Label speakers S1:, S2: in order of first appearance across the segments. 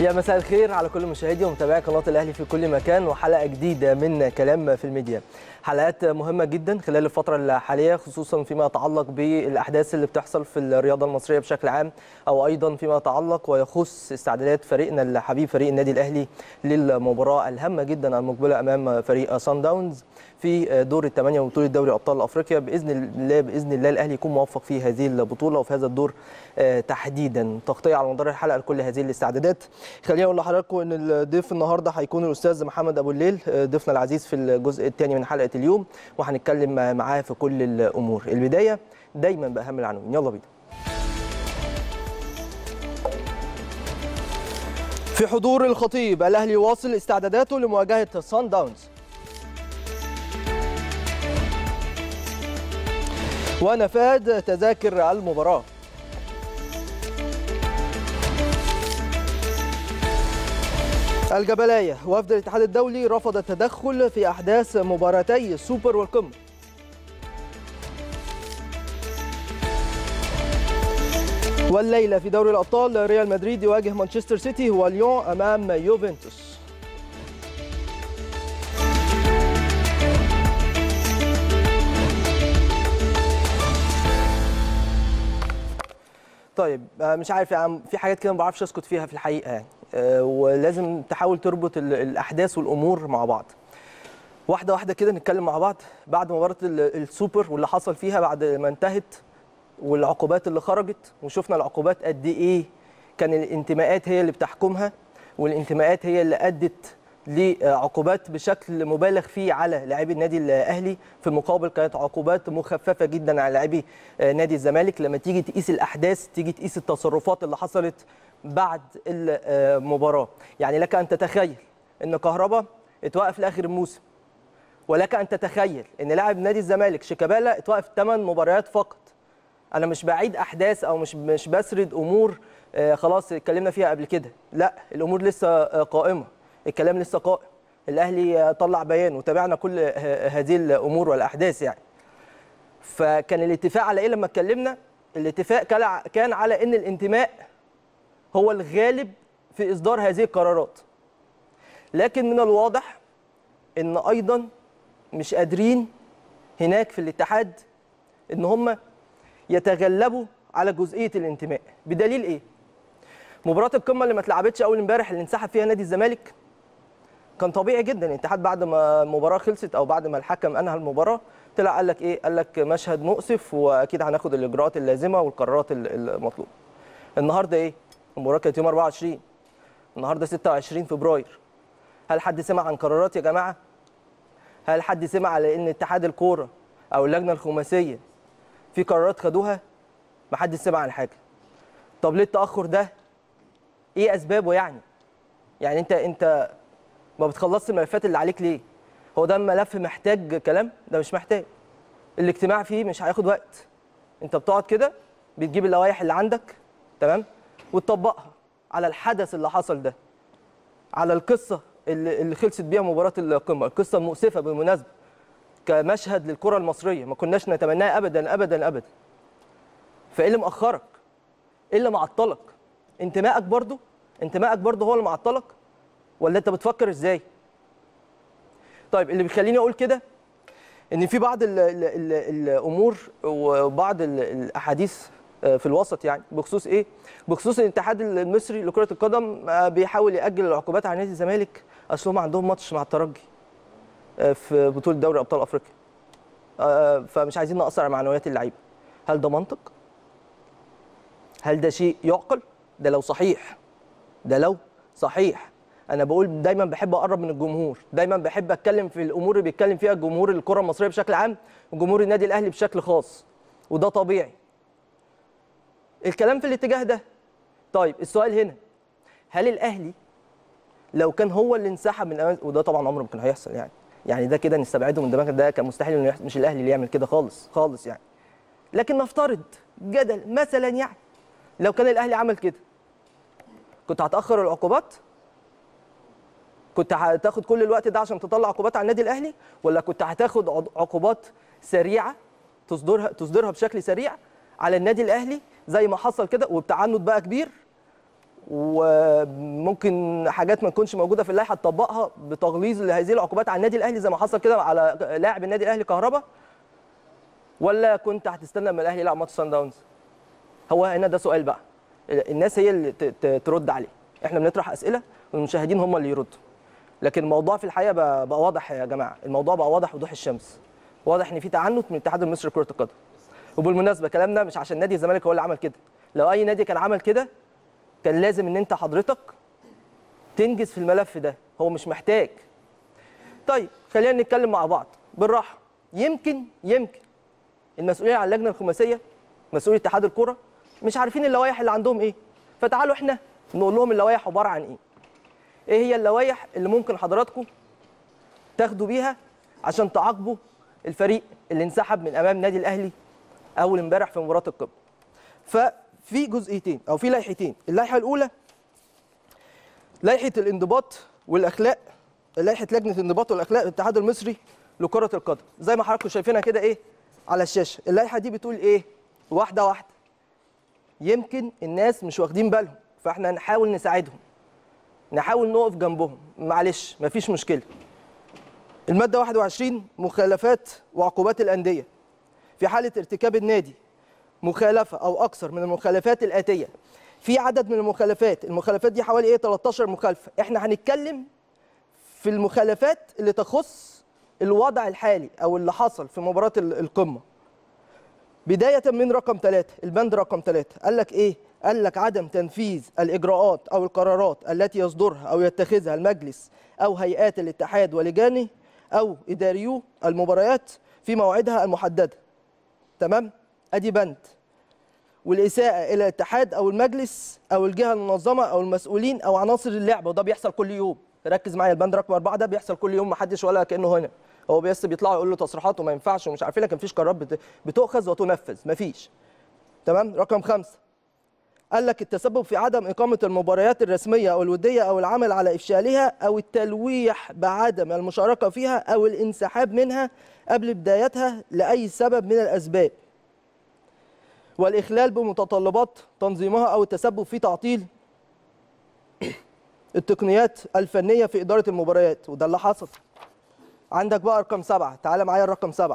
S1: يا مساء الخير على كل مشاهدي ومتابعي قناه الاهلي في كل مكان وحلقه جديده من كلام في الميديا حلقات مهمه جدا خلال الفتره الحاليه خصوصا فيما يتعلق بالاحداث اللي بتحصل في الرياضه المصريه بشكل عام او ايضا فيما يتعلق ويخص استعدادات فريقنا الحبيب فريق النادي الاهلي للمباراه الهامه جدا المقبله امام فريق سان داونز في دور الثمانيه وبطوله دوري ابطال افريقيا باذن الله باذن الله الاهلي يكون موفق في هذه البطوله وفي هذا الدور تحديدا تغطيه على مدار الحلقه لكل هذه الاستعدادات خليني اقول لحضراتكم ان الضيف النهارده هيكون الاستاذ محمد ابو الليل ضيفنا العزيز في الجزء الثاني من حلقه اليوم وهنتكلم معاه في كل الامور البدايه دايما باهم العناوين يلا بينا في حضور الخطيب الاهلي يواصل استعداداته لمواجهه سان داونز ونفاد تذاكر المباراه الجبلايه وفد الاتحاد الدولي رفض التدخل في احداث مباراتي السوبر والقمه والليله في دوري الابطال ريال مدريد يواجه مانشستر سيتي وليون امام يوفنتوس طيب مش عارف يعني في حاجات كده ما بعرفش اسكت فيها في الحقيقه يعني ولازم تحاول تربط الاحداث والامور مع بعض واحده واحده كده نتكلم مع بعض بعد مباراه السوبر واللي حصل فيها بعد ما انتهت والعقوبات اللي خرجت وشفنا العقوبات قد ايه كان الانتماءات هي اللي بتحكمها والانتماءات هي اللي ادت لعقوبات بشكل مبالغ فيه على لاعبي النادي الاهلي في المقابل كانت عقوبات مخففه جدا على لاعبي نادي الزمالك لما تيجي تقيس الاحداث تيجي تقيس التصرفات اللي حصلت بعد المباراه يعني لك ان تتخيل ان كهربا اتوقف لاخر الموسم ولك ان تتخيل ان لاعب نادي الزمالك شيكابالا اتوقف 8 مباريات فقط انا مش بعيد احداث او مش مش بسرد امور آه خلاص اتكلمنا فيها قبل كده لا الامور لسه آه قائمه الكلام لسه قائم الاهلي طلع بيان وتابعنا كل هذه الامور والاحداث يعني فكان الاتفاق على ايه لما اتكلمنا الاتفاق كان على ان الانتماء هو الغالب في اصدار هذه القرارات لكن من الواضح ان ايضا مش قادرين هناك في الاتحاد ان هم يتغلبوا على جزئيه الانتماء بدليل ايه مباراه القمه اللي ما اتلعبتش اول امبارح اللي انسحب فيها نادي الزمالك كان طبيعي جدا الاتحاد بعد ما المباراه خلصت او بعد ما الحكم انهى المباراه طلع قال لك ايه قال لك مشهد مؤسف واكيد هناخد الاجراءات اللازمه والقرارات المطلوبه النهارده ايه المباراه كانت يوم 24 النهارده 26 فبراير هل حد سمع عن قرارات يا جماعه هل حد سمع على ان اتحاد الكوره او اللجنه الخماسيه في قرارات خدوها ما حدش سمع عن حاجه طب ليه التاخر ده ايه اسبابه يعني يعني انت انت ما بتخلصش الملفات اللي عليك ليه هو ده ملف محتاج كلام ده مش محتاج الاجتماع فيه مش هياخد وقت انت بتقعد كده بتجيب اللوائح اللي عندك تمام وتطبقها على الحدث اللي حصل ده على القصه اللي, اللي خلصت بيها مباراه القمه القصه المؤسفه بالمناسبه كمشهد للكره المصريه ما كناش نتمناه ابدا ابدا ابدا فايه اللي مأخرك ايه اللي معطلك انتمائك برضو انتمائك برضو هو اللي معطلك ولا انت بتفكر ازاي طيب اللي بيخليني اقول كده ان في بعض ال ال ال الامور وبعض الاحاديث في الوسط يعني بخصوص ايه بخصوص الاتحاد المصري لكره القدم بيحاول ياجل العقوبات على نادي الزمالك اصل هم عندهم ماتش مع الترجي في بطوله دوري ابطال افريقيا فمش عايزين نقصر على معنويات اللعيبه هل ده منطق هل ده شيء يعقل ده لو صحيح ده لو صحيح انا بقول دايما بحب اقرب من الجمهور دايما بحب اتكلم في الامور اللي بيتكلم فيها الجمهور الكره المصريه بشكل عام وجمهور النادي الاهلي بشكل خاص وده طبيعي الكلام في الاتجاه ده طيب السؤال هنا هل الاهلي لو كان هو اللي انسحب من أمان وده طبعا عمره ما كان هيحصل يعني يعني ده كده نستبعده من دماغنا ده كان مستحيل انه مش الاهلي اللي يعمل كده خالص خالص يعني لكن نفترض جدل مثلا يعني لو كان الاهلي عمل كده كنت هتاخر العقوبات كنت هتاخد كل الوقت ده عشان تطلع عقوبات على النادي الاهلي ولا كنت هتاخد عقوبات سريعه تصدرها تصدرها بشكل سريع على النادي الاهلي زي ما حصل كده وبتعنت بقى كبير وممكن حاجات ما تكونش موجوده في اللائحه تطبقها بتغليظ لهذه العقوبات على النادي الاهلي زي ما حصل كده على لاعب النادي الاهلي كهربا ولا كنت هتستنى لما الاهلي يلعب ماتش سان داونز هو هنا ده سؤال بقى الناس هي اللي ت- ت- ترد عليه احنا بنطرح اسئله والمشاهدين هم اللي يردوا لكن الموضوع في الحقيقه بقى, بقى واضح يا جماعه الموضوع بقى واضح وضوح الشمس واضح ان في تعنت من الاتحاد المصري لكره القدم وبالمناسبه كلامنا مش عشان نادي الزمالك هو اللي عمل كده لو اي نادي كان عمل كده كان لازم ان انت حضرتك تنجز في الملف ده هو مش محتاج طيب خلينا نتكلم مع بعض بالراحه يمكن يمكن المسؤولين عن اللجنه الخماسيه مسؤولي اتحاد الكره مش عارفين اللوائح اللي عندهم ايه فتعالوا احنا نقول لهم اللوائح عباره عن ايه ايه هي اللوائح اللي ممكن حضراتكم تاخدوا بيها عشان تعاقبوا الفريق اللي انسحب من امام النادي الاهلي اول امبارح في مباراه القمه ففي جزئيتين او في لائحتين اللائحه الاولى لائحه الانضباط والاخلاق لائحه لجنه الانضباط والاخلاق الاتحاد المصري لكره القدم زي ما حضراتكم شايفينها كده ايه على الشاشه اللائحه دي بتقول ايه واحده واحده يمكن الناس مش واخدين بالهم فاحنا نحاول نساعدهم نحاول نقف جنبهم معلش مفيش مشكله الماده 21 مخالفات وعقوبات الانديه في حاله ارتكاب النادي مخالفه او اكثر من المخالفات الاتيه في عدد من المخالفات المخالفات دي حوالي ايه 13 مخالفه احنا هنتكلم في المخالفات اللي تخص الوضع الحالي او اللي حصل في مباراه ال- القمه بدايه من رقم ثلاثة البند رقم ثلاثة قال لك ايه قال لك عدم تنفيذ الاجراءات او القرارات التي يصدرها او يتخذها المجلس او هيئات الاتحاد ولجانه او اداريو المباريات في موعدها المحدده تمام ادي بند والاساءه الى الاتحاد او المجلس او الجهه المنظمه او المسؤولين او عناصر اللعبه وده بيحصل كل يوم ركز معايا البند رقم أربعة ده بيحصل كل يوم محدش ولا كانه هنا هو بس بيطلعوا يقول له تصريحات وما ينفعش ومش عارفين لكن مفيش قرارات بت- بتؤخذ وتنفذ مفيش تمام رقم خمسة قال لك التسبب في عدم إقامة المباريات الرسمية أو الودية أو العمل على إفشالها أو التلويح بعدم المشاركة فيها أو الانسحاب منها قبل بدايتها لأي سبب من الأسباب والإخلال بمتطلبات تنظيمها أو التسبب في تعطيل التقنيات الفنية في إدارة المباريات وده اللي حصل عندك بقى رقم سبعة تعال معايا الرقم سبعة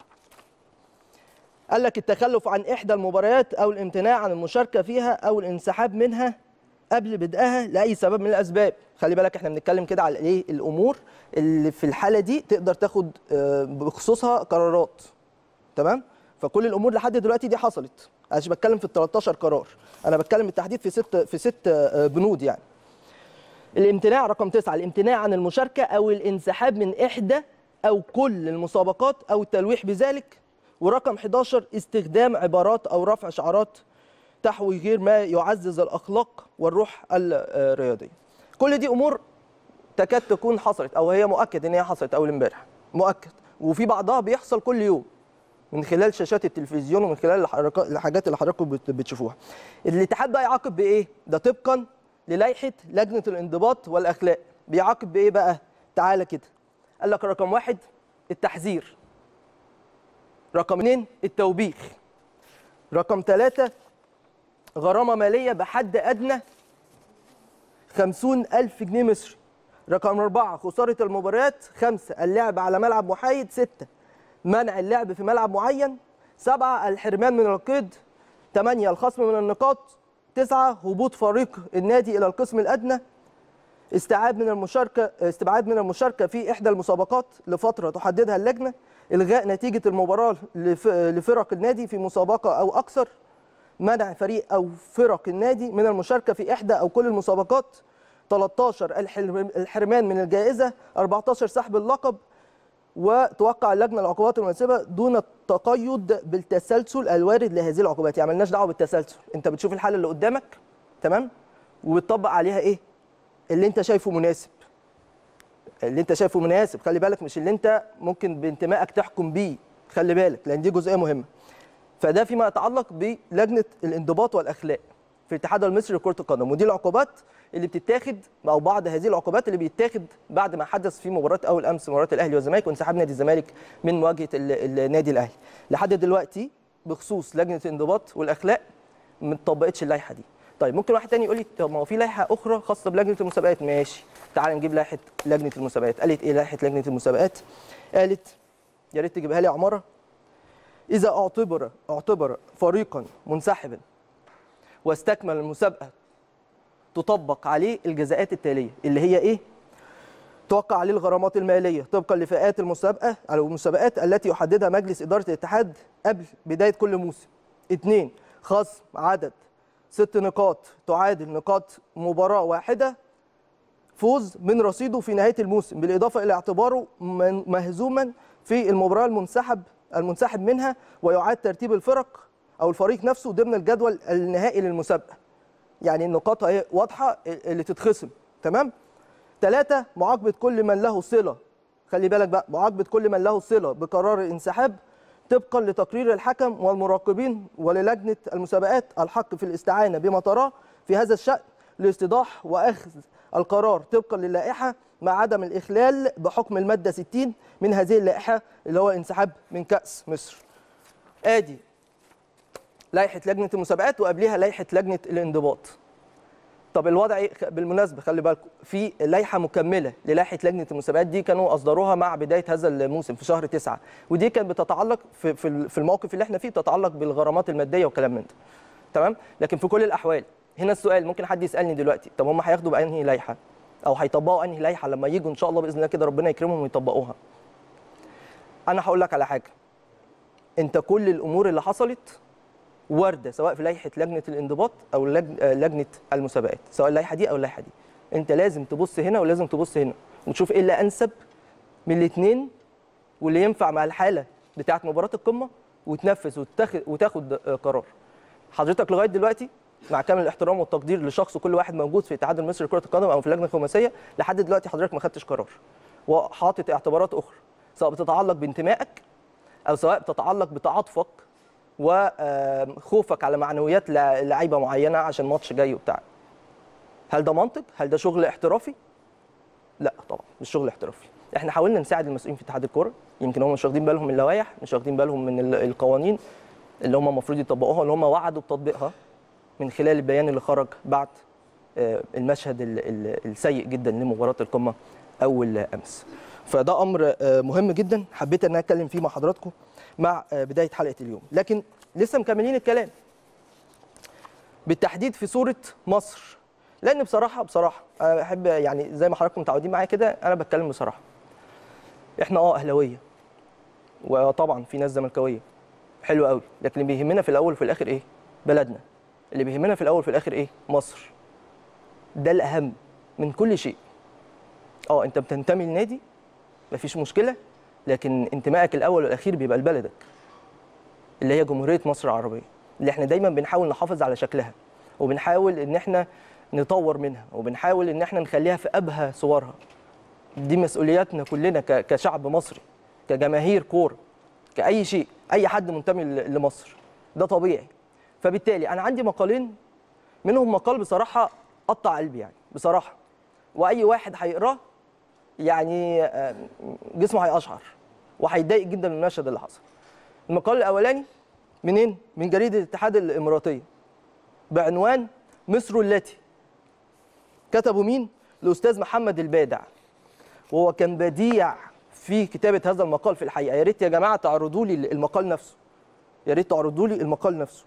S1: قال لك التخلف عن إحدى المباريات أو الامتناع عن المشاركة فيها أو الانسحاب منها قبل بدءها لأي سبب من الأسباب خلي بالك احنا بنتكلم كده على ايه الأمور اللي في الحالة دي تقدر تاخد آه، بخصوصها قرارات تمام فكل الامور لحد دلوقتي دي حصلت انا مش بتكلم في ال 13 قرار انا بتكلم بالتحديد في ست في ست آه، بنود يعني الامتناع رقم تسعة الامتناع عن المشاركة أو الانسحاب من إحدى أو كل المسابقات أو التلويح بذلك ورقم 11 استخدام عبارات أو رفع شعارات تحوي غير ما يعزز الأخلاق والروح الرياضية كل دي أمور تكاد تكون حصلت أو هي مؤكد إن هي حصلت أول امبارح مؤكد وفي بعضها بيحصل كل يوم من خلال شاشات التلفزيون ومن خلال الحركات الحاجات اللي حضراتكم بت- بتشوفوها. الاتحاد بقى يعاقب بايه؟ ده طبقا للائحه لجنه الانضباط والاخلاق، بيعاقب بايه بقى؟ تعالى كده. قال لك رقم واحد التحذير. رقم اثنين التوبيخ. رقم ثلاثة غرامة مالية بحد أدنى خمسون ألف جنيه مصري رقم أربعة خسارة المباريات خمسة اللعب على ملعب محايد ستة منع اللعب في ملعب معين سبعة الحرمان من القيد ثمانية الخصم من النقاط تسعة هبوط فريق النادي إلى القسم الأدنى استيعاب من المشاركة استبعاد من المشاركة في إحدى المسابقات لفترة تحددها اللجنة إلغاء نتيجة المباراة لف- لفرق النادي في مسابقة أو أكثر منع فريق أو فرق النادي من المشاركة في إحدى أو كل المسابقات 13 الحرم- الحرمان من الجائزة 14 سحب اللقب وتوقع اللجنه العقوبات المناسبه دون التقيد بالتسلسل الوارد لهذه العقوبات يعني مالناش دعوه بالتسلسل انت بتشوف الحاله اللي قدامك تمام وبتطبق عليها ايه اللي انت شايفه مناسب اللي انت شايفه مناسب خلي بالك مش اللي انت ممكن بانتمائك تحكم بيه خلي بالك لان دي جزئيه مهمه فده فيما يتعلق بلجنه الانضباط والاخلاق في الاتحاد المصري لكره القدم ودي العقوبات اللي بتتاخد او بعض هذه العقوبات اللي بيتاخد بعد ما حدث في مباراه اول امس مباراه الاهلي والزمالك وانسحاب نادي الزمالك من مواجهه ال- النادي الاهلي لحد دلوقتي بخصوص لجنه الانضباط والاخلاق ما اتطبقتش اللائحه دي طيب ممكن واحد تاني يقول لي طب ما هو في لائحه اخرى خاصه بلجنه المسابقات ماشي تعال نجيب لائحه لجنه المسابقات قالت ايه لائحه لجنه المسابقات قالت يا ريت تجيبها لي يا عماره اذا اعتبر اعتبر فريقا منسحبا واستكمل المسابقه تطبق عليه الجزاءات التاليه اللي هي ايه توقع عليه الغرامات الماليه طبقا لفئات المسابقه او المسابقات التي يحددها مجلس اداره الاتحاد قبل بدايه كل موسم. اثنين خصم عدد ست نقاط تعادل نقاط مباراه واحده فوز من رصيده في نهايه الموسم بالاضافه الى اعتباره من- مهزوما في المباراه المنسحب المنسحب منها ويعاد ترتيب الفرق او الفريق نفسه ضمن الجدول النهائي للمسابقه. يعني النقاط اهي واضحه اللي تتخصم تمام؟ ثلاثة معاقبة كل من له صلة خلي بالك بقى معاقبة كل من له صلة بقرار الانسحاب طبقا لتقرير الحكم والمراقبين وللجنة المسابقات الحق في الاستعانة بما تراه في هذا الشأن لاستيضاح وأخذ القرار طبقا للائحة مع عدم الإخلال بحكم المادة 60 من هذه اللائحة اللي هو انسحاب من كأس مصر آدي لائحة لجنة المسابقات وقبلها لائحة لجنة الانضباط طب الوضع إيه؟ خ- بالمناسبه خلي بالكم في لائحه مكمله للائحه لجنه المسابقات دي كانوا اصدروها مع بدايه هذا الموسم في شهر تسعة ودي كانت بتتعلق في في ال- في الموقف اللي احنا فيه بتتعلق بالغرامات الماديه وكلام من ده تمام لكن في كل الاحوال هنا السؤال ممكن حد يسالني دلوقتي طب هم هياخدوا بانهي لائحه او هيطبقوا انهي لائحه لما يجوا ان شاء الله باذن الله كده ربنا يكرمهم ويطبقوها انا هقول لك على حاجه انت كل الامور اللي حصلت وارده سواء في لائحه لجنه الانضباط او لج- آه، لجنه المسابقات سواء اللائحه دي او اللائحه دي انت لازم تبص هنا ولازم تبص هنا وتشوف ايه اللي انسب من الاثنين واللي ينفع مع الحاله بتاعه مباراه القمه وتنفذ وتاخد وتاخد آه، قرار حضرتك لغايه دلوقتي مع كامل الاحترام والتقدير لشخص وكل واحد موجود في الاتحاد المصري لكره القدم او في اللجنه الخماسيه لحد دلوقتي حضرتك ما خدتش قرار وحاطط اعتبارات اخرى سواء بتتعلق بانتمائك او سواء بتتعلق بتعاطفك وخوفك على معنويات لع- لعيبه معينه عشان ماتش جاي وبتاع هل ده منطق هل ده شغل احترافي لا طبعا مش شغل احترافي احنا حاولنا نساعد المسؤولين في اتحاد الكوره يمكن هم مش واخدين بالهم من اللوائح مش واخدين بالهم من ال- القوانين اللي هم المفروض يطبقوها اللي هم وعدوا بتطبيقها من خلال البيان اللي خرج بعد آه، المشهد ال- ال- السيء جدا لمباراه القمه اول امس فده امر آه، مهم جدا حبيت ان أنا اتكلم فيه مع حضراتكم مع آه، بدايه حلقه اليوم لكن لسه مكملين الكلام بالتحديد في صوره مصر لان بصراحه بصراحه انا بحب يعني زي ما حضراتكم متعودين معايا كده انا بتكلم بصراحه احنا اه اهلاويه وطبعا في ناس زملكاويه حلو قوي لكن اللي بيهمنا في الاول وفي الاخر ايه بلدنا اللي بيهمنا في الاول وفي الاخر ايه مصر ده الاهم من كل شيء اه انت بتنتمي لنادي مفيش مشكله لكن انتمائك الاول والاخير بيبقى لبلدك اللي هي جمهوريه مصر العربيه اللي احنا دايما بنحاول نحافظ على شكلها وبنحاول ان احنا نطور منها وبنحاول ان احنا نخليها في ابهى صورها دي مسؤولياتنا كلنا ك- كشعب مصري كجماهير كوره كاي شيء اي حد منتمي ل- لمصر ده طبيعي فبالتالي انا عندي مقالين منهم مقال بصراحه قطع قلبي يعني بصراحه واي واحد هيقراه يعني آه، جسمه هيقشعر وهيتضايق جدا من المشهد اللي حصل المقال الاولاني منين من جريده الاتحاد الاماراتيه بعنوان مصر التي كتبوا مين الاستاذ محمد البادع وهو كان بديع في كتابه هذا المقال في الحقيقه يا ريت يا جماعه تعرضوا لي المقال نفسه يا ريت تعرضوا لي المقال نفسه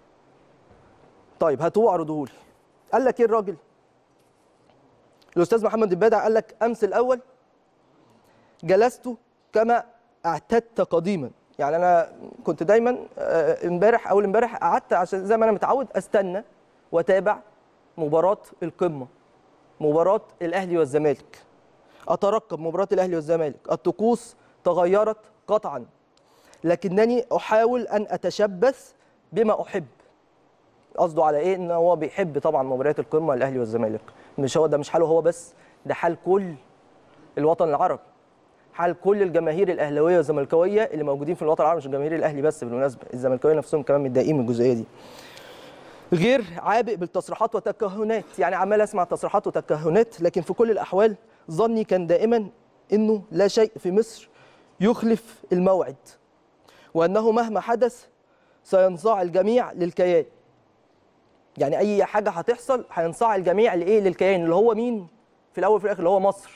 S1: طيب هاتوه اعرضوه لي قال لك ايه الراجل الاستاذ محمد البادع قال لك امس الاول جلست كما اعتدت قديما يعني انا كنت دايما آه، امبارح اول امبارح قعدت عشان زي ما انا متعود استنى واتابع مباراه القمه مباراه الاهلي والزمالك اترقب مباراه الاهلي والزمالك الطقوس تغيرت قطعا لكنني احاول ان اتشبث بما احب قصده على ايه ان هو بيحب طبعا مباريات القمه الاهلي والزمالك مش هو ده مش حاله هو بس ده حال كل الوطن العربي حال كل الجماهير الاهلاويه والزملكاويه اللي موجودين في الوطن العربي مش الجماهير الاهلي بس بالمناسبه الزملكاويه نفسهم كمان متضايقين من الجزئيه دي غير عابئ بالتصريحات وتكهنات يعني عمال اسمع تصريحات وتكهنات لكن في كل الاحوال ظني كان دائما انه لا شيء في مصر يخلف الموعد وانه مهما حدث سينصاع الجميع للكيان يعني اي حاجه هتحصل هينصاع الجميع لايه للكيان اللي هو مين في الاول وفي الاخر اللي هو مصر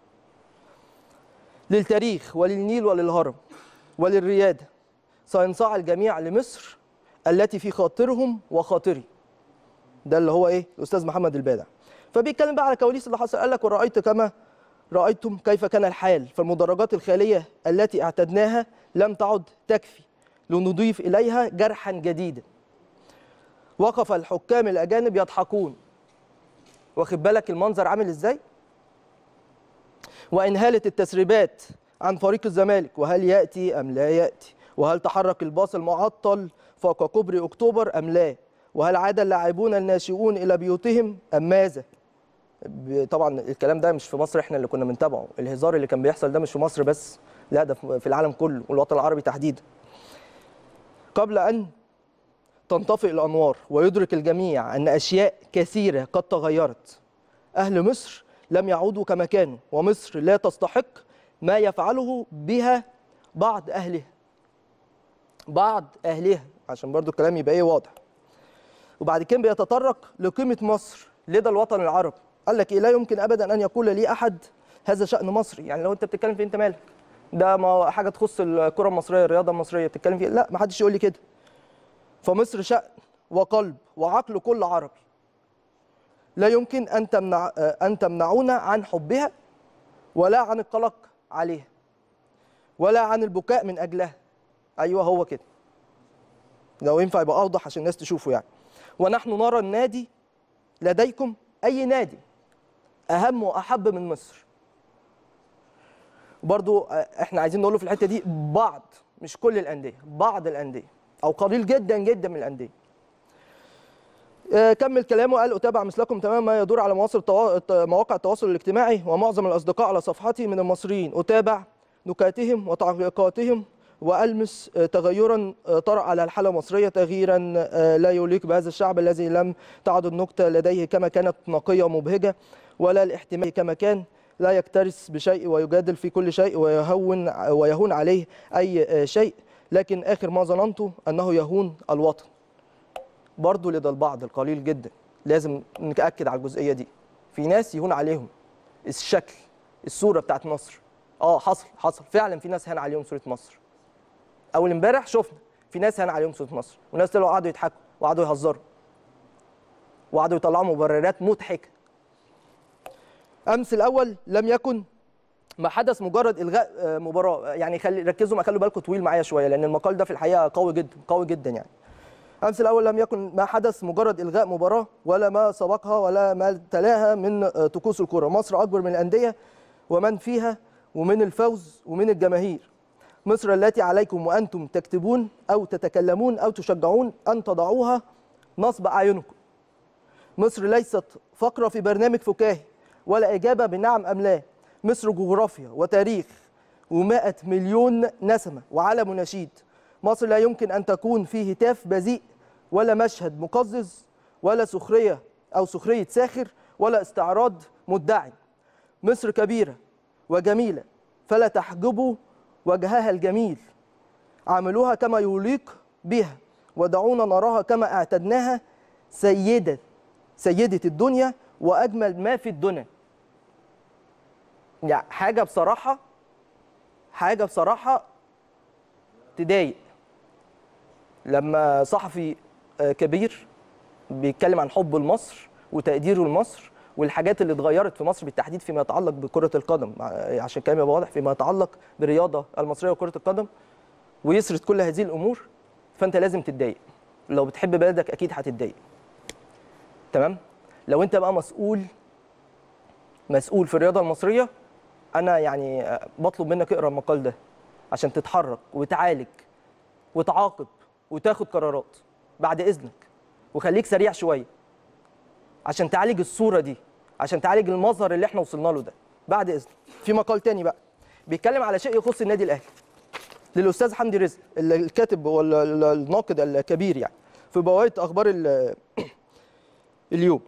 S1: للتاريخ وللنيل وللهرم وللرياده سينصاع الجميع لمصر التي في خاطرهم وخاطري ده اللي هو ايه الاستاذ محمد البادع فبيتكلم بقى على كواليس اللي حصل قال لك ورايت كما رايتم كيف كان الحال فالمدرجات الخاليه التي اعتدناها لم تعد تكفي لنضيف اليها جرحا جديدا وقف الحكام الاجانب يضحكون واخد بالك المنظر عامل ازاي وان هالت التسريبات عن فريق الزمالك وهل ياتي ام لا ياتي وهل تحرك الباص المعطل فوق كوبري اكتوبر ام لا وهل عاد اللاعبون الناشئون الى بيوتهم ام ماذا ب- طبعا الكلام ده مش في مصر احنا اللي كنا بنتابعه الهزار اللي كان بيحصل ده مش في مصر بس لا ده في العالم كله والوطن العربي تحديدا قبل ان تنطفئ الانوار ويدرك الجميع ان اشياء كثيره قد تغيرت اهل مصر لم يعودوا كما كانوا ومصر لا تستحق ما يفعله بها بعض اهلها بعض اهلها عشان برضو الكلام يبقى ايه واضح وبعد كده بيتطرق لقيمه مصر لدى الوطن العربي قال لك إيه لا يمكن ابدا ان يقول لي احد هذا شان مصري يعني لو انت بتتكلم في انت مالك ده ما حاجه تخص الكره المصريه الرياضه المصريه بتتكلم فيها لا ما حدش يقول لي كده فمصر شأن وقلب وعقل كل عربي لا يمكن أن تمنع أن تمنعونا عن حبها ولا عن القلق عليها ولا عن البكاء من أجلها أيوه هو كده لو ينفع يبقى أوضح عشان الناس تشوفه يعني ونحن نرى النادي لديكم أي نادي أهم وأحب من مصر برضو احنا عايزين نقول له في الحته دي بعض مش كل الانديه بعض الانديه او قليل جدا جدا من الانديه آه، كمل كلامه قال اتابع مثلكم تمام ما يدور على مواصل التوا... مواقع التواصل الاجتماعي ومعظم الاصدقاء على صفحتي من المصريين اتابع نكاتهم وتعليقاتهم والمس آه، تغيرا آه، طرأ على الحاله المصريه تغييرا آه، لا يليق بهذا الشعب الذي لم تعد النكته لديه كما كانت نقيه ومبهجه ولا الاحتمال كما كان لا يكترث بشيء ويجادل في كل شيء ويهون ويهون عليه اي شيء لكن اخر ما ظننته انه يهون الوطن برضه لدى البعض القليل جدا لازم نأكد على الجزئيه دي في ناس يهون عليهم الشكل الصوره بتاعت مصر اه حصل حصل فعلا في ناس هان عليهم صوره مصر اول امبارح شفنا في ناس هان عليهم صوره مصر وناس طلعوا قعدوا يضحكوا وقعدوا يهزروا وقعدوا يطلعوا مبررات مضحكه امس الاول لم يكن ما حدث مجرد الغاء آه، مباراه يعني خلي ركزوا ما خلوا بالكم طويل معايا شويه لان المقال ده في الحقيقه قوي جدا قوي جدا يعني امس الاول لم يكن ما حدث مجرد الغاء مباراه ولا ما سبقها ولا ما تلاها من آه، طقوس الكره مصر اكبر من الانديه ومن فيها ومن الفوز ومن الجماهير مصر التي عليكم وانتم تكتبون او تتكلمون او تشجعون ان تضعوها نصب اعينكم مصر ليست فقره في برنامج فكاهي ولا إجابة بنعم أم لا مصر جغرافيا وتاريخ ومائة مليون نسمة وعلم ونشيد مصر لا يمكن أن تكون في هتاف بذيء ولا مشهد مقزز ولا سخرية أو سخرية ساخر ولا استعراض مدعي مصر كبيرة وجميلة فلا تحجبوا وجهها الجميل عاملوها كما يليق بها ودعونا نراها كما اعتدناها سيدة سيدة الدنيا وأجمل ما في الدنيا يعني حاجة بصراحة حاجة بصراحة تضايق لما صحفي آه، كبير بيتكلم عن حب لمصر وتقديره لمصر والحاجات اللي اتغيرت في مصر بالتحديد فيما يتعلق بكرة القدم ع- عشان الكلام يبقى واضح فيما يتعلق بالرياضة المصرية وكرة القدم ويسرد كل هذه الأمور فأنت لازم تتضايق لو بتحب بلدك أكيد هتتضايق تمام لو أنت بقى مسؤول مسؤول في الرياضة المصرية أنا يعني آه، بطلب منك اقرا المقال ده عشان تتحرك وتعالج وتعاقب وتاخد قرارات بعد إذنك وخليك سريع شوية عشان تعالج الصورة دي عشان تعالج المظهر اللي احنا وصلنا له ده بعد إذنك في مقال تاني بقى بيتكلم على شيء يخص النادي الأهلي للأستاذ حمدي رزق ال- الكاتب ولا ال- الناقد الكبير يعني في بوايه أخبار ال- اليوم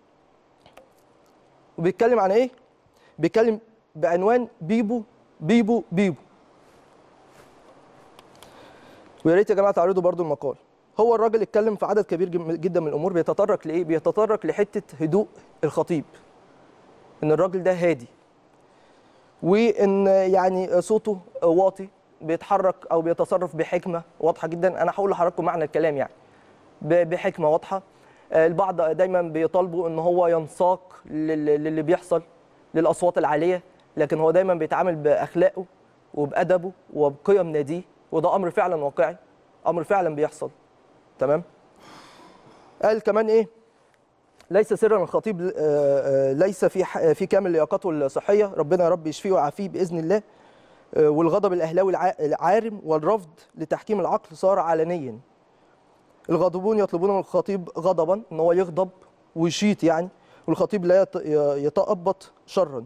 S1: وبيتكلم عن ايه؟ بيتكلم بعنوان بيبو بيبو بيبو ويا ريت يا جماعه تعرضوا برضو المقال هو الراجل اتكلم في عدد كبير جم- جدا من الامور بيتطرق لايه بيتطرق لحته هدوء الخطيب ان الراجل ده هادي وان يعني صوته واطي بيتحرك او بيتصرف بحكمه واضحه جدا انا هقول لحضراتكم معنى الكلام يعني ب- بحكمه واضحه آه، البعض دايما بيطالبوا ان هو ينساق لل- للي بيحصل للاصوات العاليه لكن هو دايما بيتعامل باخلاقه وبادبه وبقيم ناديه وده امر فعلا واقعي امر فعلا بيحصل تمام قال كمان ايه ليس سرا الخطيب آه، آه، ليس في ح- في كامل لياقته الصحيه ربنا يا رب يشفيه ويعافيه باذن الله آه، والغضب الاهلاوي الع- العارم والرفض لتحكيم العقل صار علنيا الغاضبون يطلبون من الخطيب غضبا ان هو يغضب ويشيط يعني والخطيب لا يت- يتأبط شرا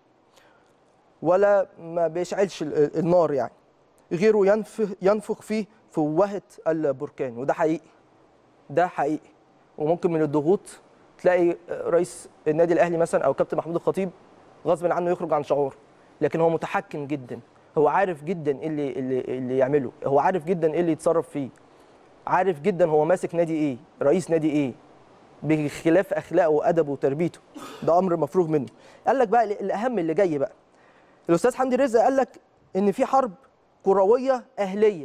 S1: ولا ما بيشعلش ال- النار يعني غيره ينفخ ينفخ فيه فوهة البركان وده حقيقي ده حقيقي وممكن من الضغوط تلاقي رئيس النادي الاهلي مثلا او كابتن محمود الخطيب غصب عنه يخرج عن شعور لكن هو متحكم جدا هو عارف جدا ايه اللي اللي, اللي يعمله هو عارف جدا ايه اللي يتصرف فيه عارف جدا هو ماسك نادي ايه رئيس نادي ايه بخلاف اخلاقه وادبه وتربيته ده امر مفروغ منه قال لك بقى الاهم اللي جاي بقى الاستاذ حمدي رزق قال لك ان في حرب كرويه اهليه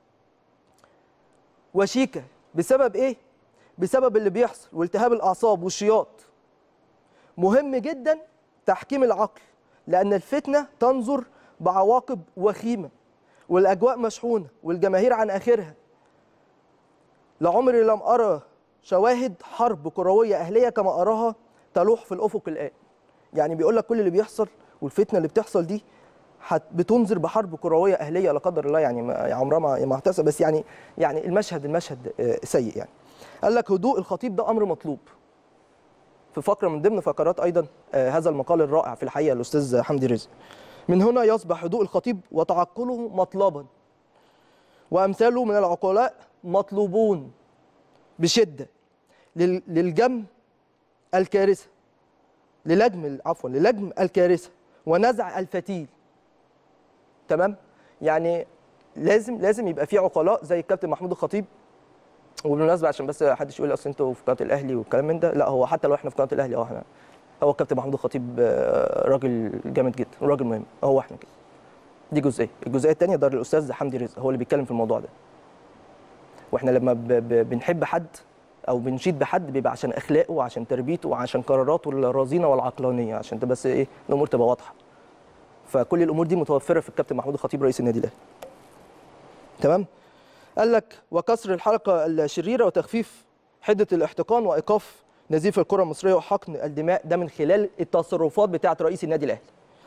S1: وشيكه بسبب ايه بسبب اللي بيحصل والتهاب الاعصاب والشياط مهم جدا تحكيم العقل لان الفتنه تنظر بعواقب وخيمه والاجواء مشحونه والجماهير عن اخرها لعمري لم ارى شواهد حرب كرويه اهليه كما اراها تلوح في الافق الان يعني بيقول لك كل اللي بيحصل والفتنه اللي بتحصل دي حت بتنذر بحرب كرويه اهليه لا قدر الله يعني ما- يعني عمرها ما ما هتحصل بس يعني يعني المشهد المشهد آه، سيء يعني قال لك هدوء الخطيب ده امر مطلوب في فقره من ضمن فقرات ايضا آه، هذا المقال الرائع في الحقيقه الاستاذ حمدي رزق من هنا يصبح هدوء الخطيب وتعقله مطلبا وامثاله من العقلاء مطلوبون بشده لل- للجم الكارثه للجم عفوا للجم الكارثه ونزع الفتيل تمام يعني لازم لازم يبقى في عقلاء زي الكابتن محمود الخطيب وبالمناسبه عشان بس محدش يقول اصل انتوا في قناه الاهلي والكلام من ده لا هو حتى لو احنا في قناه الاهلي اه احنا هو الكابتن محمود الخطيب آه، راجل جامد جدا راجل مهم هو احنا كده دي جزئيه الجزئيه الثانيه ده الاستاذ حمدي رزق هو اللي بيتكلم في الموضوع ده واحنا لما ب- ب- بنحب حد او بنشيد بحد بيبقى عشان اخلاقه وعشان تربيته وعشان قراراته الرزينه والعقلانيه عشان تبقى بس ايه الامور تبقى واضحه فكل الامور دي متوفره في الكابتن محمود الخطيب رئيس النادي الاهلي تمام قال لك وكسر الحلقه الشريره وتخفيف حده الاحتقان وايقاف نزيف الكره المصريه وحقن الدماء ده من خلال التصرفات بتاعه رئيس النادي الاهلي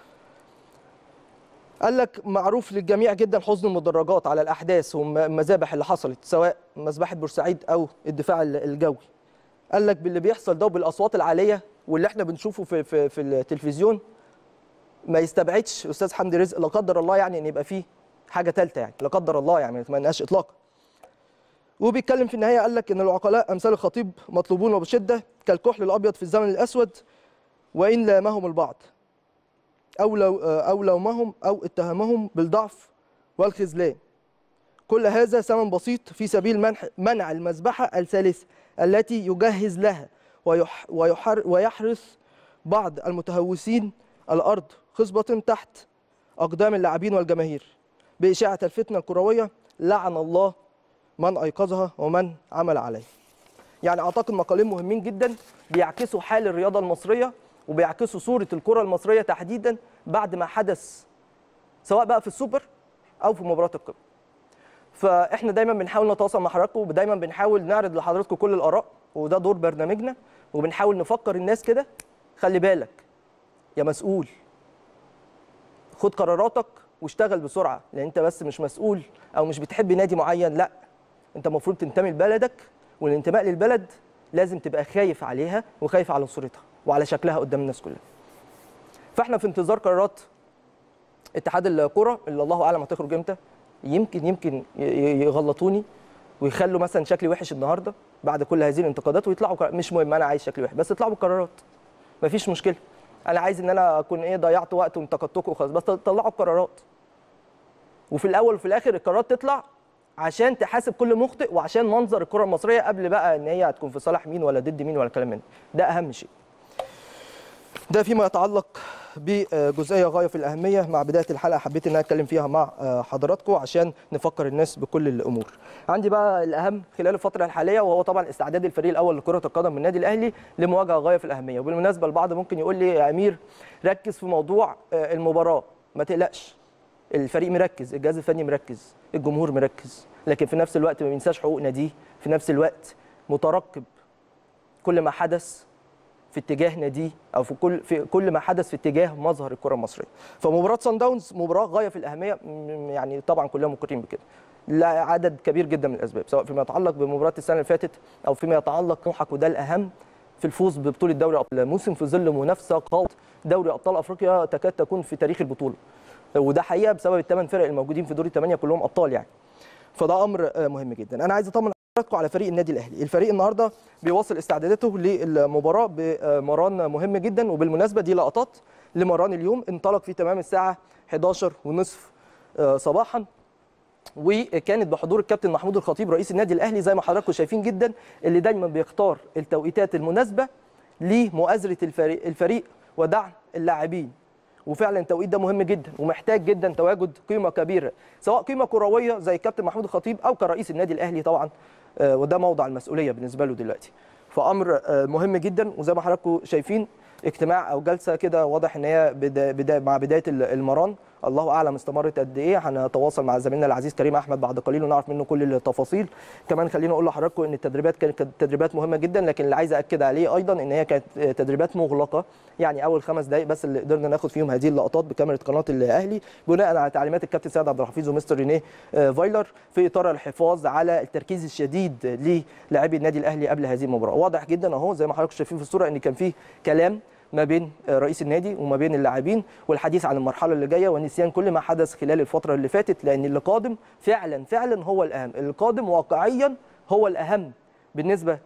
S1: قال لك معروف للجميع جدا حزن المدرجات على الاحداث والمذابح اللي حصلت سواء مذبحه بورسعيد او الدفاع الجوي قال لك باللي بيحصل ده وبالاصوات العاليه واللي احنا بنشوفه في في, في التلفزيون ما يستبعدش استاذ حمدي رزق لا قدر الله يعني ان يبقى فيه حاجه ثالثه يعني لا قدر الله يعني ما نتمناش اطلاقا وبيتكلم في النهايه قال لك ان العقلاء امثال الخطيب مطلوبون وبشده كالكحل الابيض في الزمن الاسود وان لامهم البعض او لو او لومهم او اتهمهم بالضعف والخذلان كل هذا ثمن بسيط في سبيل منع منع المذبحه الثالثه التي يجهز لها ويح ويحر ويحرث بعض المتهوسين الارض خصبه تحت اقدام اللاعبين والجماهير باشاعه الفتنه الكرويه لعن الله من ايقظها ومن عمل عليها يعني اعتقد مقالين مهمين جدا بيعكسوا حال الرياضه المصريه وبيعكسوا صوره الكره المصريه تحديدا بعد ما حدث سواء بقى في السوبر او في مباراه القمه فاحنا دايما بنحاول نتواصل مع حضراتكم ودايما بنحاول نعرض لحضراتكم كل الاراء وده دور برنامجنا وبنحاول نفكر الناس كده خلي بالك يا مسؤول خد قراراتك واشتغل بسرعه لان انت بس مش مسؤول او مش بتحب نادي معين لا انت المفروض تنتمي لبلدك والانتماء للبلد لازم تبقى خايف عليها وخايف على صورتها وعلى شكلها قدام الناس كلها فاحنا في انتظار قرارات اتحاد الكره اللي الله اعلم هتخرج امتى يمكن يمكن يغلطوني ويخلوا مثلا شكلي وحش النهارده بعد كل هذه الانتقادات ويطلعوا قرار. مش مهم انا عايز شكلي وحش بس اطلعوا بقرارات مفيش مشكله انا عايز ان انا اكون ايه ضيعت وقت وانتقدتكم وخلاص بس طلعوا القرارات وفي الاول وفي الاخر القرارات تطلع عشان تحاسب كل مخطئ وعشان منظر الكره المصريه قبل بقى ان هي هتكون في صالح مين ولا ضد مين ولا كلام من ده اهم شيء ده فيما يتعلق بجزئيه غايه في الاهميه مع بدايه الحلقه حبيت ان انا اتكلم فيها مع حضراتكم عشان نفكر الناس بكل الامور. عندي بقى الاهم خلال الفتره الحاليه وهو طبعا استعداد الفريق الاول لكره القدم من النادي الاهلي لمواجهه غايه في الاهميه وبالمناسبه البعض ممكن يقول لي يا امير ركز في موضوع المباراه ما تقلقش الفريق مركز الجهاز الفني مركز الجمهور مركز لكن في نفس الوقت ما بينساش حقوق ناديه في نفس الوقت مترقب كل ما حدث في اتجاه ناديه او في كل في كل ما حدث في اتجاه مظهر الكره المصريه فمباراه سان داونز مباراه غايه في الاهميه يعني طبعا كلنا مقرين بكده لعدد كبير جدا من الاسباب سواء فيما يتعلق بمباراه السنه اللي فاتت او فيما يتعلق طموحك وده الاهم في الفوز ببطوله دوري ابطال الموسم في ظل منافسه قويه دوري ابطال افريقيا تكاد تكون في تاريخ البطوله وده حقيقه بسبب الثمان فرق الموجودين في دور الثمانيه كلهم ابطال يعني فده امر مهم جدا انا عايز اطمن حضراتكم على فريق النادي الاهلي الفريق النهارده بيواصل استعداداته للمباراه بمران مهم جدا وبالمناسبه دي لقطات لمران اليوم انطلق في تمام الساعه 11 ونصف صباحا وكانت بحضور الكابتن محمود الخطيب رئيس النادي الاهلي زي ما حضراتكم شايفين جدا اللي دايما بيختار التوقيتات المناسبه لمؤازره الفريق الفريق ودعم اللاعبين وفعلا التوقيت ده مهم جدا ومحتاج جدا تواجد قيمه كبيره سواء قيمه كرويه زي الكابتن محمود الخطيب او كرئيس النادي الاهلي طبعا وده موضع المسؤوليه بالنسبه له دلوقتي فامر مهم جدا وزي ما حضراتكم شايفين اجتماع او جلسه كده واضح ان هي بدا بدا مع بدايه المران الله اعلم استمرت قد ايه هنتواصل مع زميلنا العزيز كريم احمد بعد قليل ونعرف منه كل التفاصيل كمان خليني اقول لحضراتكم ان التدريبات كانت تدريبات مهمه جدا لكن اللي عايز اكد عليه ايضا ان هي كانت تدريبات مغلقه يعني اول خمس دقائق بس اللي قدرنا ناخد فيهم هذه اللقطات بكاميرا قناه الاهلي بناء على تعليمات الكابتن سيد عبد الحفيظ ومستر رينيه فايلر في اطار الحفاظ على التركيز الشديد للاعبي النادي الاهلي قبل هذه المباراه واضح جدا اهو زي ما حضراتكم شايفين في الصوره ان كان في كلام ما بين رئيس النادي وما بين اللاعبين والحديث عن المرحله اللي جايه ونسيان كل ما حدث خلال الفتره اللي فاتت لان اللي قادم فعلا فعلا هو الاهم اللي قادم واقعيا هو الاهم بالنسبه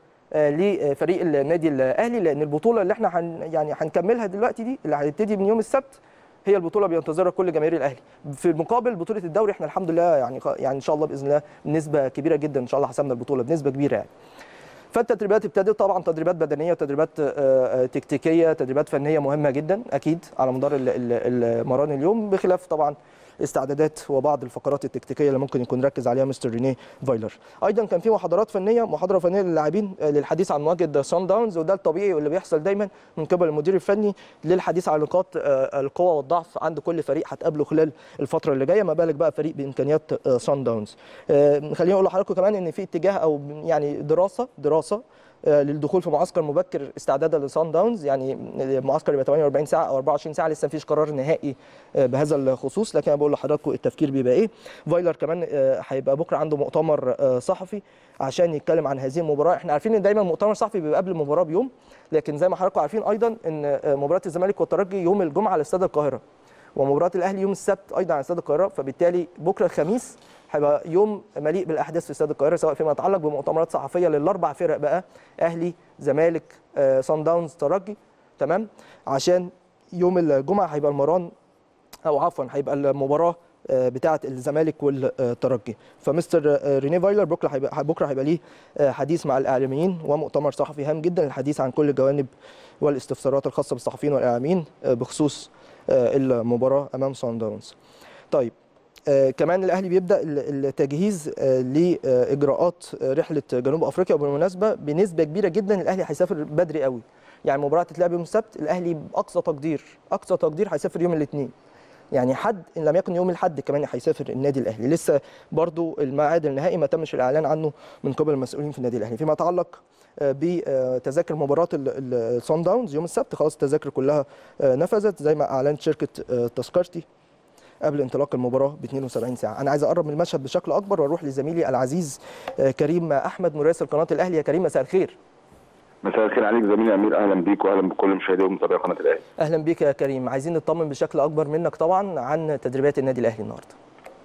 S1: لفريق النادي الاهلي لان البطوله اللي احنا هن يعني هنكملها دلوقتي دي اللي هتبتدي من يوم السبت هي البطوله بينتظرها كل جماهير الاهلي في المقابل بطوله الدوري احنا الحمد لله يعني يعني ان شاء الله باذن الله بنسبه كبيره جدا ان شاء الله حسمنا البطوله بنسبه كبيره يعني فالتدريبات ابتدت طبعا تدريبات بدنيه وتدريبات تكتيكيه تدريبات فنيه مهمه جدا اكيد على مدار المران اليوم بخلاف طبعا استعدادات وبعض الفقرات التكتيكيه اللي ممكن يكون ركز عليها مستر رينيه فايلر ايضا كان في محاضرات فنيه محاضره فنيه للاعبين للحديث عن مواجهه سان داونز وده الطبيعي واللي بيحصل دايما من قبل المدير الفني للحديث عن نقاط القوه والضعف عند كل فريق هتقابله خلال الفتره اللي جايه ما بالك بقى فريق بامكانيات سان داونز خليني اقول لحضراتكم كمان ان في اتجاه او يعني دراسه دراسه للدخول في معسكر مبكر استعدادا لسان داونز يعني المعسكر يبقى 48 ساعه او 24 ساعه لسه مفيش قرار نهائي بهذا الخصوص لكن انا بقول لحضراتكم التفكير بيبقى ايه فايلر كمان هيبقى بكره عنده مؤتمر صحفي عشان يتكلم عن هذه المباراه احنا عارفين ان دايما مؤتمر صحفي بيبقى قبل المباراه بيوم لكن زي ما حضراتكم عارفين ايضا ان مباراه الزمالك والترجي يوم الجمعه على استاد القاهره ومباراه الاهلي يوم السبت ايضا على استاد القاهره فبالتالي بكره الخميس هيبقى يوم مليء بالاحداث في استاد القاهره سواء فيما يتعلق بمؤتمرات صحفيه للاربع فرق بقى اهلي زمالك آه، صن داونز ترجي تمام عشان يوم الجمعه هيبقى المران او عفوا هيبقى المباراه آه، بتاعه الزمالك والترجي فمستر آه، ريني فايلر بكره هيبقى بكره هيبقى ليه آه، حديث مع الاعلاميين ومؤتمر صحفي هام جدا الحديث عن كل الجوانب والاستفسارات الخاصه بالصحفيين والاعلاميين آه، بخصوص آه، المباراه امام صن داونز طيب آه، كمان الاهلي بيبدا ال- التجهيز آه، لاجراءات آه، رحله جنوب افريقيا وبالمناسبه بنسبه كبيره جدا الاهلي هيسافر بدري قوي يعني المباراه هتتلعب يوم السبت الاهلي باقصى تقدير اقصى تقدير هيسافر يوم الاثنين يعني حد ان لم يكن يوم الاحد كمان هيسافر النادي الاهلي لسه برضو الميعاد النهائي ما تمش الاعلان عنه من قبل المسؤولين في النادي الاهلي فيما يتعلق آه، بتذاكر مباراه الصن داونز يوم السبت خلاص التذاكر كلها آه، نفذت زي ما اعلنت شركه آه، تذكرتي قبل انطلاق المباراه ب 72 ساعه انا عايز اقرب من المشهد بشكل اكبر واروح لزميلي العزيز آه، كريم احمد مراسل قناه الاهلي يا كريم مساء الخير
S2: مساء الخير عليك زميلي امير اهلا بيك واهلا بكل مشاهدي ومتابعي قناه الاهلي
S1: اهلا بيك يا كريم عايزين نطمن بشكل اكبر منك طبعا عن تدريبات النادي الاهلي النهارده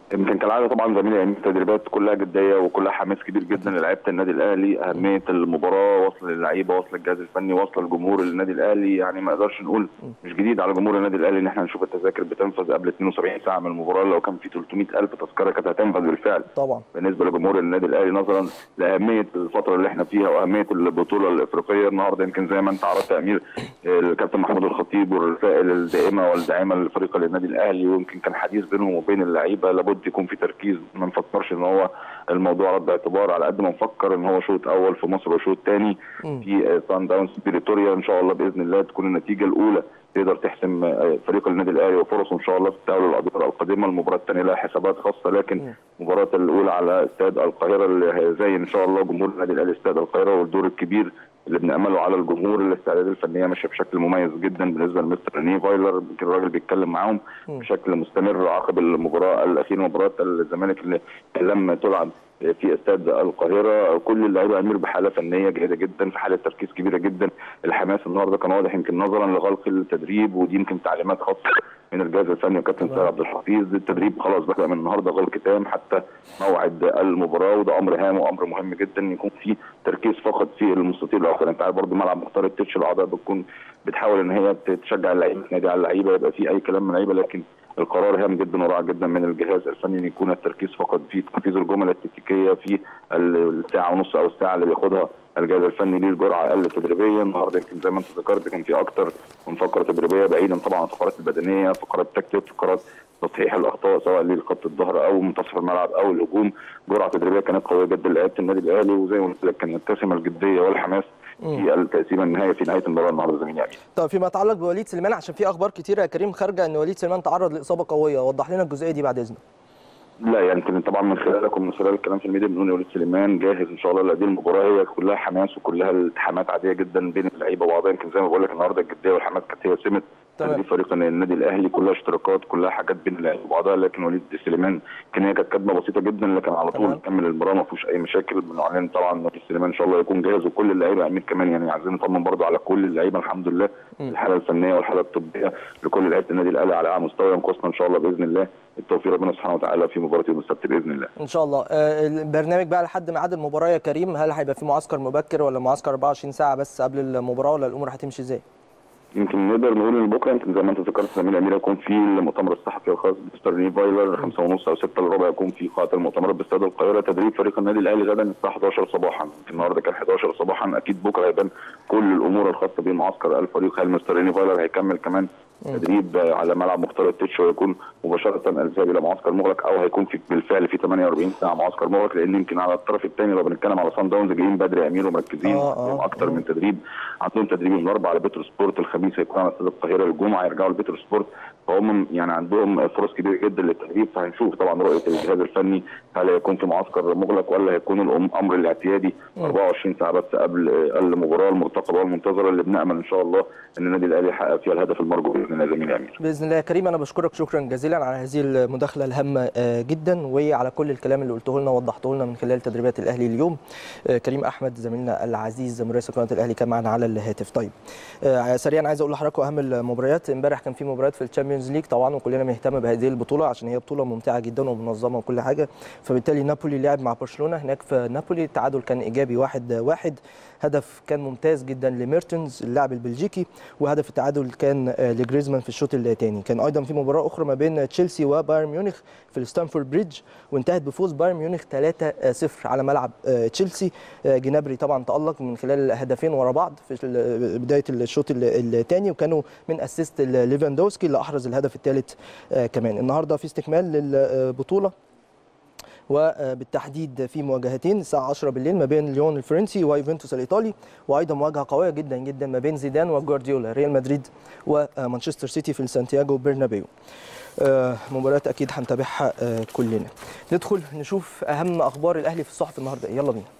S2: يمكن كالعاده طبعا زميلي يعني التدريبات كلها جديه وكلها حماس كبير جدا للعيبه النادي الاهلي اهميه المباراه وصل للعيبه وصل الجهاز الفني وصل الجمهور للنادي الاهلي يعني ما نقدرش نقول مش جديد على جمهور النادي الاهلي ان احنا نشوف التذاكر بتنفذ قبل 72 ساعه من المباراه لو كان في 300 الف تذكره كانت هتنفذ بالفعل
S1: طبعا
S2: بالنسبه لجمهور النادي الاهلي نظرا لاهميه الفتره اللي احنا فيها واهميه البطوله الافريقيه النهارده يمكن زي ما انت عرفت يا امير الكابتن محمود الخطيب والرسائل الدائمه والداعمه للفريق النادي الاهلي ويمكن كان حديث بينهم وبين اللعيبه لابد يكون في تركيز ما نفكرش ان هو الموضوع رد اعتبار على قد ما نفكر ان هو شوط اول في مصر وشوط ثاني في سان داونز بريتوريا ان شاء الله باذن الله تكون النتيجه الاولى تقدر تحسم فريق النادي الاهلي وفرصه ان شاء الله في التاهل الادوار القادمه المباراه الثانيه لها حسابات خاصه لكن المباراه الاولى على استاد القاهره اللي هيزين ان شاء الله جمهور النادي الاهلي استاد القاهره والدور الكبير اللي بنامله على الجمهور الاستعدادات الفنيه ماشيه بشكل مميز جدا بالنسبه لمستر ريني فايلر يمكن الراجل بيتكلم معاهم بشكل مستمر عقب المباراه الاخيره مباراه الزمالك اللي لم تلعب في استاد القاهره كل اللعيبه امير بحاله فنيه جيده جدا في حاله تركيز كبيره جدا الحماس النهارده كان واضح يمكن نظرا لغلق التدريب ودي يمكن تعليمات خاصه من الجهاز الفني وكابتن سيد عبد الحفيظ التدريب خلاص بدا من النهارده غلق تام حتى موعد المباراه وده امر هام وامر مهم جدا يكون في تركيز فقط في المستطيل الاخر انت عارف برضه ملعب مختار التتش الاعضاء بتكون بتحاول ان هي تشجع اللعيبه تنادي على اللعيبه يبقى في اي كلام من اللعيبه لكن القرار هام جدا ورائع جدا من الجهاز الفني ان يكون التركيز فقط في تنفيذ الجمل التكتيكيه في الساعه ونص او الساعه اللي بياخدها الجهاز الفني ليه الجرعه اقل تدريبيا النهارده يمكن زي ما انت ذكرت كان في اكتر من فقره تدريبيه بعيدا طبعا عن الفقرات البدنيه فقرات تكتيك فقرات تصحيح الاخطاء سواء لخط الظهر او منتصف الملعب او الهجوم جرعه تدريبيه كانت قويه جدا لعيبه النادي الاهلي وزي ما قلت لك كان متسمه الجديه والحماس في التقسيمه النهائيه في نهايه المباراه النهارده زميلي امين.
S1: طب فيما يتعلق بوليد سليمان عشان في اخبار كتيره يا كريم خارجه ان وليد سليمان تعرض لاصابه قويه وضح لنا الجزئيه دي بعد اذنك.
S2: لا يعني طبعا من خلالك ومن خلال الكلام في الميديا بنقول وليد سليمان جاهز ان شاء الله لهذه المباراه هي كلها حماس وكلها التحامات عاديه جدا بين اللعيبه وبعضها يمكن زي ما بقول لك النهارده الجديه والحماس كانت هي سمه تدريب فريق النادي الاهلي كلها اشتراكات كلها حاجات بين اللعيبه وبعضها لكن وليد سليمان كان هي كانت كدمه بسيطه جدا لكن على طول كمل المباراه ما فيهوش اي مشاكل بنعلن طبعا وليد سليمان ان شاء الله يكون جاهز وكل اللعيبه امير كمان يعني عايزين نطمن برضه على كل اللعيبه الحمد لله الحاله الفنيه والحاله الطبيه لكل لعيبه النادي الاهلي على اعلى مستوى ينقصنا ان شاء الله باذن الله التوفيق ربنا سبحانه وتعالى في مباراه يوم السبت باذن الله.
S1: ان شاء الله البرنامج بقى لحد ميعاد المباراه يا كريم هل هيبقى في معسكر مبكر ولا معسكر 24 ساعه بس قبل المباراه ولا الامور هتمشي ازاي؟
S2: يمكن نقدر نقول ان بكره يمكن زي ما انت ذكرت زميل امير يكون في المؤتمر الصحفي الخاص بمستر ني فايلر 5 ونص او 6 الا ربع يكون في قاعه المؤتمرات باستاد القاهره تدريب فريق النادي الاهلي غدا الساعه 11 صباحا النهارده كان 11 صباحا اكيد بكره هيبان كل الامور الخاصه بمعسكر الفريق هل مستر ني فايلر هيكمل كمان تدريب على ملعب مختار التتش ويكون مباشره الذهاب الى معسكر مغلق او هيكون في بالفعل في 48 ساعه معسكر مغلق لان يمكن على الطرف الثاني لو بنتكلم على صن داونز جايين بدري امير ومركزين
S1: آه، آه،
S2: عندهم اكتر من تدريب عندهم تدريب النهارده على بيتر سبورت الخميس هيكون على استاد القاهره الجمعه يرجعوا لبيتر سبورت فهم يعني عندهم فرص كبيره جدا للتدريب فهنشوف طبعا رؤيه الجهاز الفني هل هيكون في معسكر مغلق ولا هيكون الامر الاعتيادي 24 ساعه بس قبل المباراه المرتقبه والمنتظره اللي بنامل ان شاء الله ان النادي الاهلي يحقق فيها الهدف المرجو باذن الله زميلي امير.
S1: باذن الله يا كريم انا بشكرك شكرا جزيلا على هذه المداخله الهامه آه، جدا وعلى كل الكلام اللي قلته لنا ووضحته لنا من خلال تدريبات الاهلي اليوم آه، كريم احمد زميلنا العزيز مراسل قناه الاهلي كان معنا على الهاتف طيب آه، سريعا عايز اقول لحضراتكم اهم المباريات امبارح كان في مباريات في الشامبيونز ليج طبعا وكلنا بنهتم بهذه البطوله عشان هي بطوله ممتعه جدا ومنظمه وكل حاجه فبالتالي نابولي لعب مع برشلونه هناك في نابولي التعادل كان ايجابي واحد واحد هدف كان ممتاز جدا لميرتنز اللاعب البلجيكي وهدف التعادل كان آه، لجريزمان في الشوط الثاني كان ايضا في مباراه اخرى ما بين تشيلسي وبايرن ميونخ في الستانفورد بريدج وانتهت بفوز بايرن ميونخ 3-0 على ملعب آه، تشيلسي آه، جنابري طبعا تالق من خلال هدفين ورا بعض في ال- بدايه الشوط الثاني وكانوا من اسيست ليفاندوسكي اللي احرز الهدف الثالث كمان النهارده في استكمال للبطوله وبالتحديد في مواجهتين الساعه 10 بالليل ما بين ليون الفرنسي ويوفنتوس الايطالي وايضا مواجهه قويه جدا جدا ما بين زيدان وجوارديولا ريال مدريد ومانشستر سيتي في سانتياغو برنابيو آه، مباريات اكيد هنتابعها آه، كلنا ندخل نشوف اهم اخبار الاهلي في الصحف النهارده يلا بينا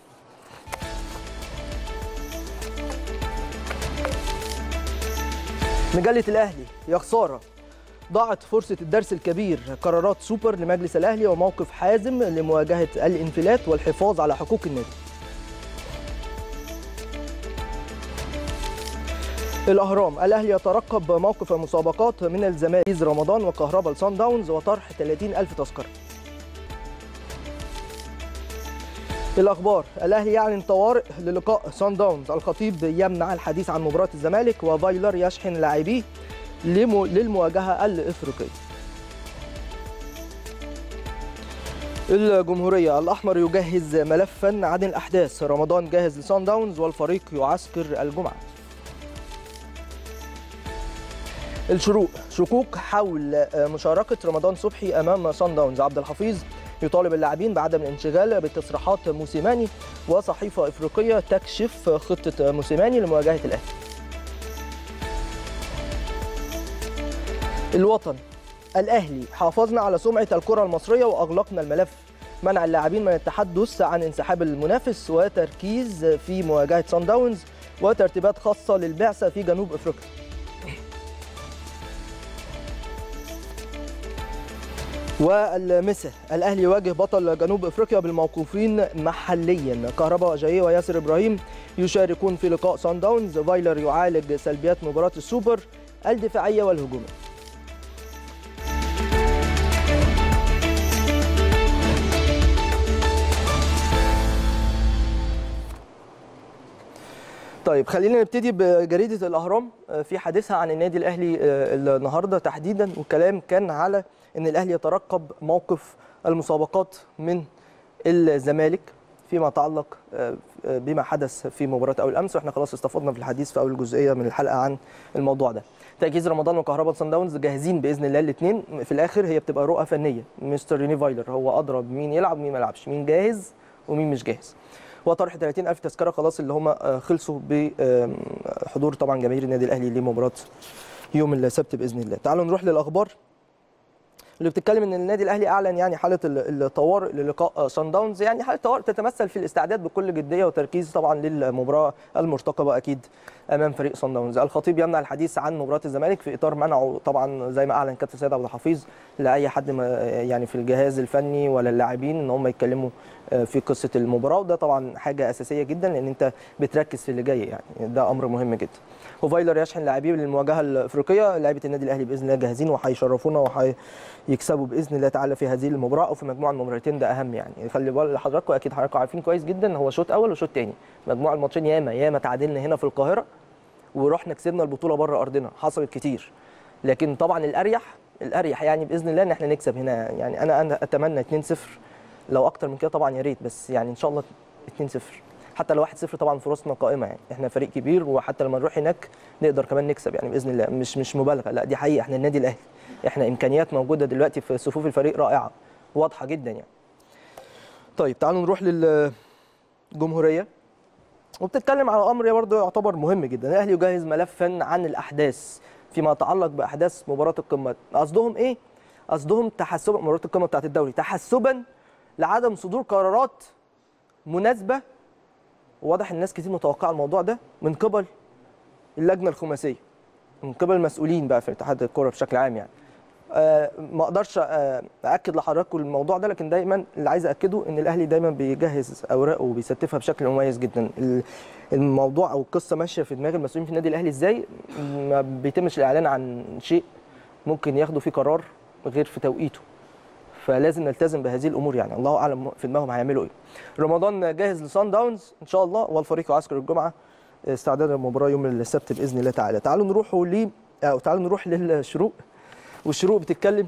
S1: مجله الاهلي يا خساره ضاعت فرصة الدرس الكبير قرارات سوبر لمجلس الأهلي وموقف حازم لمواجهة الانفلات والحفاظ على حقوق النادي الأهرام الأهلي يترقب موقف المسابقات من الزمالك رمضان وكهرباء لصن داونز وطرح 30 ألف تذكرة الاخبار الاهلي يعلن طوارئ للقاء سان داونز الخطيب يمنع الحديث عن مباراه الزمالك وفايلر يشحن لاعبيه لمو- للمواجهه الافريقيه الجمهورية الأحمر يجهز ملفا عن الأحداث رمضان جاهز لسان داونز والفريق يعسكر الجمعة الشروق شكوك حول مشاركة رمضان صبحي أمام سان داونز عبد الحفيظ يطالب اللاعبين بعدم الانشغال بتصريحات موسيماني وصحيفة إفريقية تكشف خطة موسيماني لمواجهة الأهلي الوطن الأهلي حافظنا على سمعة الكرة المصرية وأغلقنا الملف منع اللاعبين من التحدث عن انسحاب المنافس وتركيز في مواجهة سان داونز وترتيبات خاصة للبعثة في جنوب أفريقيا والمسا الاهلي يواجه بطل جنوب افريقيا بالموقوفين محليا كهرباء جاي وياسر ابراهيم يشاركون في لقاء سان داونز فايلر يعالج سلبيات مباراه السوبر الدفاعيه والهجوميه طيب خلينا نبتدي بجريده الاهرام آه، في حديثها عن النادي الاهلي آه، النهارده تحديدا والكلام كان على ان الاهلي يترقب موقف المسابقات من الزمالك فيما يتعلق آه، آه، بما حدث في مباراه اول امس واحنا خلاص استفدنا في الحديث في اول جزئيه من الحلقه عن الموضوع ده تجهيز رمضان وكهرباء صن داونز جاهزين باذن الله الاثنين في الاخر هي بتبقى رؤى فنيه مستر ريني فايلر هو ادرى مين يلعب ومين ما يلعبش مين جاهز ومين مش جاهز وطرح 30000 تذكره خلاص اللي هم خلصوا بحضور طبعا جماهير النادي الاهلي لمباراه يوم السبت باذن الله تعالوا نروح للاخبار اللي بتتكلم ان النادي الاهلي اعلن يعني حاله ال- الطوارئ للقاء سان داونز يعني حاله طوارئ تتمثل في الاستعداد بكل جديه وتركيز طبعا للمباراه المرتقبه اكيد امام فريق سان داونز الخطيب يمنع الحديث عن مباراه الزمالك في اطار منعه طبعا زي ما اعلن كابتن سيد عبد الحفيظ لاي حد ما يعني في الجهاز الفني ولا اللاعبين ان هم يتكلموا آه، في قصه المباراه وده طبعا حاجه اساسيه جدا لان انت بتركز في اللي جاي يعني ده امر مهم جدا وفايلر يشحن لاعبيه للمواجهه الافريقيه لعيبه النادي الاهلي باذن الله جاهزين وهيشرفونا وهيكسبوا باذن الله تعالى في هذه المباراه او في مجموعه المباراتين ده اهم يعني خلي بال حضراتكم اكيد حضراتكم عارفين كويس جدا هو شوط اول وشوط تاني مجموعه الماتشين ياما ياما تعادلنا هنا في القاهره ورحنا كسبنا البطوله بره ارضنا حصلت كتير لكن طبعا الاريح الاريح يعني باذن الله ان احنا نكسب هنا يعني انا انا اتمنى 2-0 لو اكتر من كده طبعا يا ريت بس يعني ان شاء الله 2-0 حتى لو 1-0 طبعا فرصنا قائمه يعني احنا فريق كبير وحتى لما نروح هناك نقدر كمان نكسب يعني باذن الله مش مش مبالغه لا دي حقيقه احنا النادي الاهلي احنا امكانيات موجوده دلوقتي في صفوف الفريق رائعه واضحه جدا يعني طيب تعالوا نروح للجمهوريه وبتتكلم على امر برضه يعتبر مهم جدا الاهلي يجهز ملفا عن الاحداث فيما يتعلق باحداث مباراه القمه قصدهم ايه قصدهم تحسبا مباراه القمه بتاعت الدوري تحسبا لعدم صدور قرارات مناسبه واضح الناس كتير متوقعه الموضوع ده من قبل اللجنه الخماسيه من قبل المسؤولين بقى في اتحاد الكره بشكل عام يعني آه، ما اقدرش آه، اكد لحضراتكم الموضوع ده لكن دايما اللي عايز اكده ان الاهلي دايما بيجهز اوراقه وبيستفها بشكل مميز جدا ال- الموضوع او القصه ماشيه في دماغ المسؤولين في النادي الاهلي ازاي ما بيتمش الاعلان عن شيء ممكن ياخدوا فيه قرار غير في توقيته فلازم نلتزم بهذه الامور يعني الله اعلم في دماغهم هيعملوا ايه رمضان جاهز لسان داونز ان شاء الله والفريق يعسكر الجمعه استعدادا للمباراه يوم السبت باذن الله تعالى تعالوا نروحوا ل او تعالوا نروح للشروق والشروق بتتكلم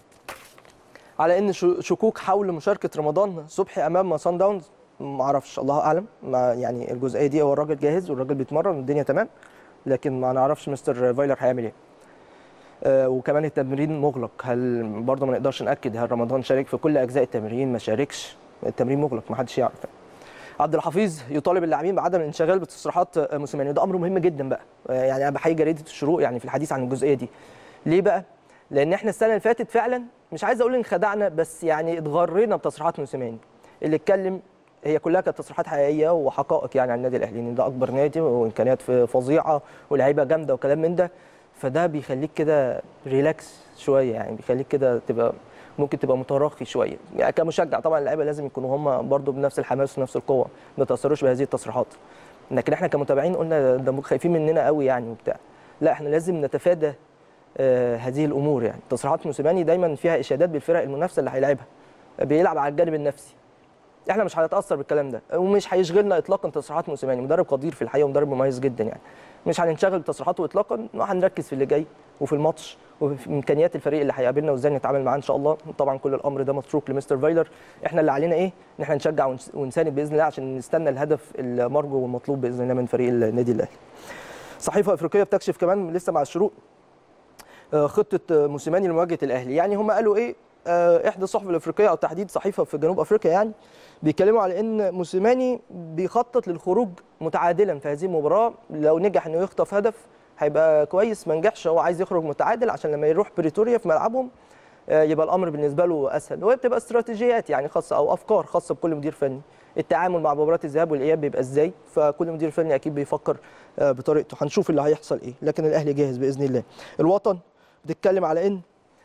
S1: على ان شو- شكوك حول مشاركه رمضان صبحي امام سان داونز ما اعرفش الله اعلم ما يعني الجزئيه دي هو الراجل جاهز والراجل بيتمرن الدنيا تمام لكن ما نعرفش مستر فايلر هيعمل ايه آه، وكمان التمرين مغلق هل برضه ما نقدرش ناكد هل رمضان شارك في كل اجزاء التمرين ما شاركش التمرين مغلق ما حدش يعرف عبد الحفيظ يطالب اللاعبين بعدم الانشغال بتصريحات آه، موسيماني وده امر مهم جدا بقى آه، يعني انا بحيي جريده الشروق يعني في الحديث عن الجزئيه دي ليه بقى لان احنا السنه اللي فاتت فعلا مش عايز اقول انخدعنا بس يعني اتغرينا بتصريحات موسيماني اللي اتكلم هي كلها كانت تصريحات حقيقيه وحقائق يعني عن النادي الاهلي ان ده اكبر نادي وامكانيات في- فظيعه ولاعيبه جامده وكلام من ده فده بيخليك كده ريلاكس شويه يعني بيخليك كده تبقى ممكن تبقى مترخي شويه يعني كمشجع طبعا اللعيبه لازم يكونوا هم برضو بنفس الحماس ونفس القوه ما تاثروش بهذه التصريحات لكن احنا كمتابعين قلنا ده خايفين مننا قوي يعني وبتاع لا احنا لازم نتفادى آه هذه الامور يعني تصريحات موسيماني دايما فيها اشادات بالفرق المنافسه اللي هيلاعبها بيلعب على الجانب النفسي احنا مش هنتاثر بالكلام ده ومش هيشغلنا اطلاقا تصريحات موسيماني مدرب قدير في الحقيقه ومدرب مميز جدا يعني مش هننشغل بتصريحاته اطلاقا وهنركز في اللي جاي وفي الماتش وفي امكانيات الفريق اللي هيقابلنا وازاي نتعامل معاه ان شاء الله طبعا كل الامر ده متروك لمستر فايلر احنا اللي علينا ايه ان احنا نشجع ونس- ونساند باذن الله عشان نستنى الهدف المرجو والمطلوب باذن الله من فريق النادي الاهلي صحيفه افريقيه بتكشف كمان لسه مع الشروق آه، خطه آه، موسيماني لمواجهه الاهلي يعني هم قالوا ايه آه، احدى الصحف الافريقيه او تحديد صحيفه في جنوب افريقيا يعني بيتكلموا على ان موسيماني بيخطط للخروج متعادلا في هذه المباراه لو نجح انه يخطف هدف هيبقى كويس ما نجحش هو عايز يخرج متعادل عشان لما يروح بريتوريا في ملعبهم آه، يبقى الامر بالنسبه له اسهل وهي بتبقى استراتيجيات يعني خاصه او افكار خاصه بكل مدير فني التعامل مع مباراه الذهاب والاياب بيبقى ازاي فكل مدير فني اكيد بيفكر آه، بطريقته هنشوف اللي هيحصل ايه لكن الاهلي جاهز باذن الله الوطن بتتكلم على ان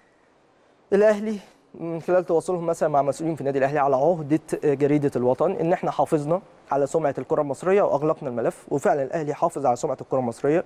S1: الاهلي من خلال تواصلهم مثلا مع مسؤولين في النادي الاهلي على عهده جريده الوطن ان احنا حافظنا على سمعه الكره المصريه واغلقنا الملف وفعلا الاهلي حافظ على سمعه الكره المصريه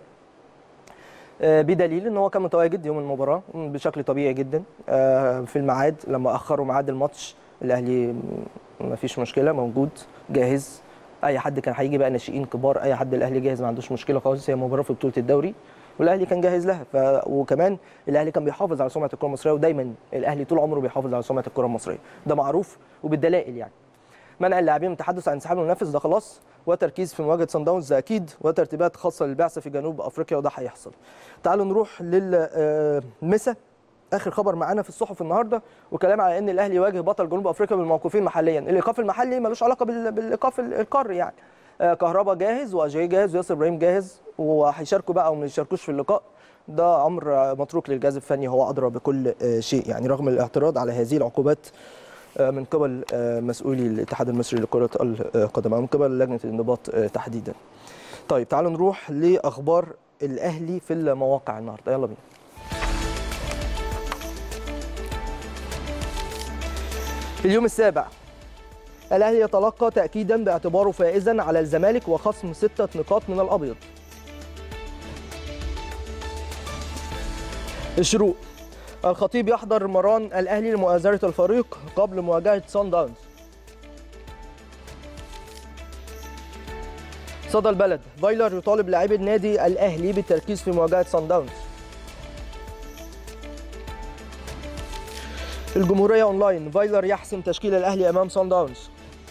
S1: آه، بدليل ان هو كان متواجد يوم المباراه بشكل طبيعي جدا آه، في الميعاد لما اخروا ميعاد الماتش الاهلي ما فيش مشكله موجود جاهز اي حد كان هيجي بقى ناشئين كبار اي حد الاهلي جاهز ما عندوش مشكله خالص هي مباراه في بطوله الدوري والاهلي كان جاهز لها ف... وكمان الاهلي كان بيحافظ على سمعه الكره المصريه ودايما الاهلي طول عمره بيحافظ على سمعه الكره المصريه ده معروف وبالدلائل يعني منع اللاعبين من التحدث عن انسحاب المنافس ده خلاص وتركيز في مواجهه صن داونز ده اكيد وترتيبات خاصه للبعثه في جنوب افريقيا وده هيحصل تعالوا نروح للمسا اخر خبر معانا في الصحف النهارده وكلام على ان الاهلي يواجه بطل جنوب افريقيا بالموقوفين محليا الايقاف المحلي ملوش علاقه بال- بالايقاف ال- القاري يعني آه، كهربا جاهز واجاي جاهز وياسر ابراهيم جاهز وهيشاركوا بقى او ما يشاركوش في اللقاء ده امر آه، متروك للجهاز الفني هو ادرى بكل آه، شيء يعني رغم الاعتراض على هذه العقوبات آه، من قبل آه، مسؤولي الاتحاد المصري لكره القدم او من قبل لجنه الانضباط آه، تحديدا. طيب تعالوا نروح لاخبار الاهلي في المواقع النهارده يلا بينا. اليوم السابع الاهلي يتلقى تاكيدا باعتباره فائزا على الزمالك وخصم سته نقاط من الابيض. الشروق الخطيب يحضر مران الاهلي لمؤازره الفريق قبل مواجهه سان داونز. صدى البلد فايلر يطالب لاعبي النادي الاهلي بالتركيز في مواجهه سان داونز. الجمهوريه اونلاين فايلر يحسم تشكيل الاهلي امام سان داونز.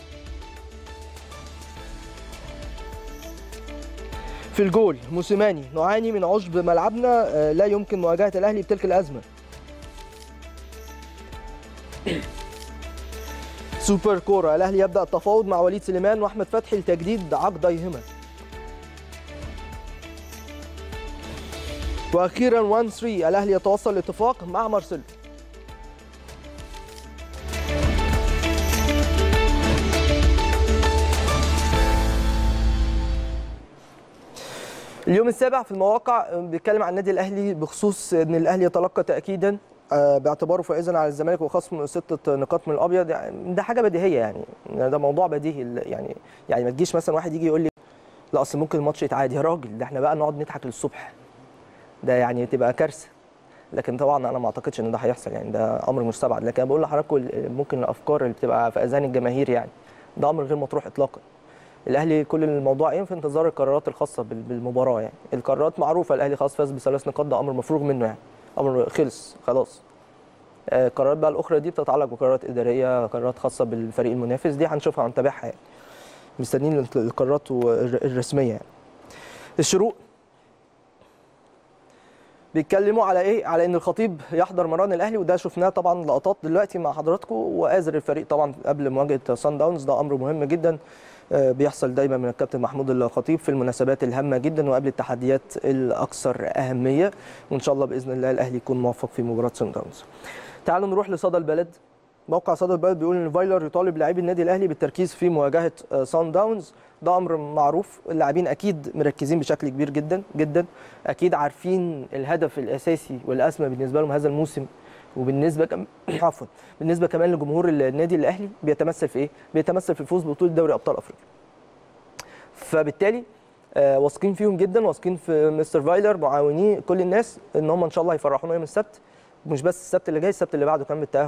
S1: في الجول موسيماني نعاني من عشب ملعبنا آه، لا يمكن مواجهه الاهلي بتلك الازمه. سوبر كوره الاهلي يبدا التفاوض مع وليد سليمان واحمد فتحي لتجديد عقديهما واخيرا 1 3 الاهلي يتوصل لاتفاق مع مارسيلو اليوم السابع في المواقع بيتكلم عن النادي الاهلي بخصوص ان الاهلي يتلقى تاكيدا آه، باعتباره فائزا على الزمالك وخصم ستة نقاط من الابيض يعني ده حاجه بديهيه يعني ده موضوع بديهي ال- يعني يعني ما تجيش مثلا واحد يجي يقول لي لا اصل ممكن الماتش يتعاد يا راجل ده احنا بقى نقعد نضحك للصبح ده يعني تبقى كارثه لكن طبعا انا ما اعتقدش ان ده هيحصل يعني ده امر مستبعد لكن انا بقول لحضراتكم ال- ممكن الافكار اللي بتبقى في اذهان الجماهير يعني ده امر غير مطروح اطلاقا الاهلي كل الموضوع ايه في انتظار القرارات الخاصه بال- بالمباراه يعني القرارات معروفه الاهلي خلاص فاز بثلاث نقاط ده امر مفروغ منه يعني امر خلص خلاص آه، القرارات بقى الاخرى دي بتتعلق بقرارات اداريه قرارات خاصه بالفريق المنافس دي هنشوفها هنتابعها يعني مستنيين الت- القرارات والر- الرسميه يعني الشروق بيتكلموا على ايه على ان الخطيب يحضر مران الاهلي وده شفناه طبعا لقطات دلوقتي مع حضراتكم وآزر الفريق طبعا قبل مواجهه سان داونز ده امر مهم جدا آه، بيحصل دايما من الكابتن محمود الخطيب في المناسبات الهامه جدا وقبل التحديات الاكثر اهميه وان شاء الله باذن الله الاهلي يكون موفق في مباراه سان داونز. تعالوا نروح لصدى البلد موقع صدى البلد بيقول ان فايلر يطالب لاعبي النادي الاهلي بالتركيز في مواجهه آه، سان داونز ده امر معروف اللاعبين اكيد مركزين بشكل كبير جدا جدا اكيد عارفين الهدف الاساسي والاسمى بالنسبه لهم هذا الموسم وبالنسبه كم... عفوا بالنسبه كمان لجمهور النادي الاهلي بيتمثل في ايه بيتمثل في الفوز ببطوله دوري ابطال افريقيا فبالتالي آه، واثقين فيهم جدا واثقين في مستر فايلر معاونيه كل الناس ان هم ان شاء الله هيفرحونا يوم السبت مش بس السبت اللي جاي السبت اللي بعده كمان بالتاهل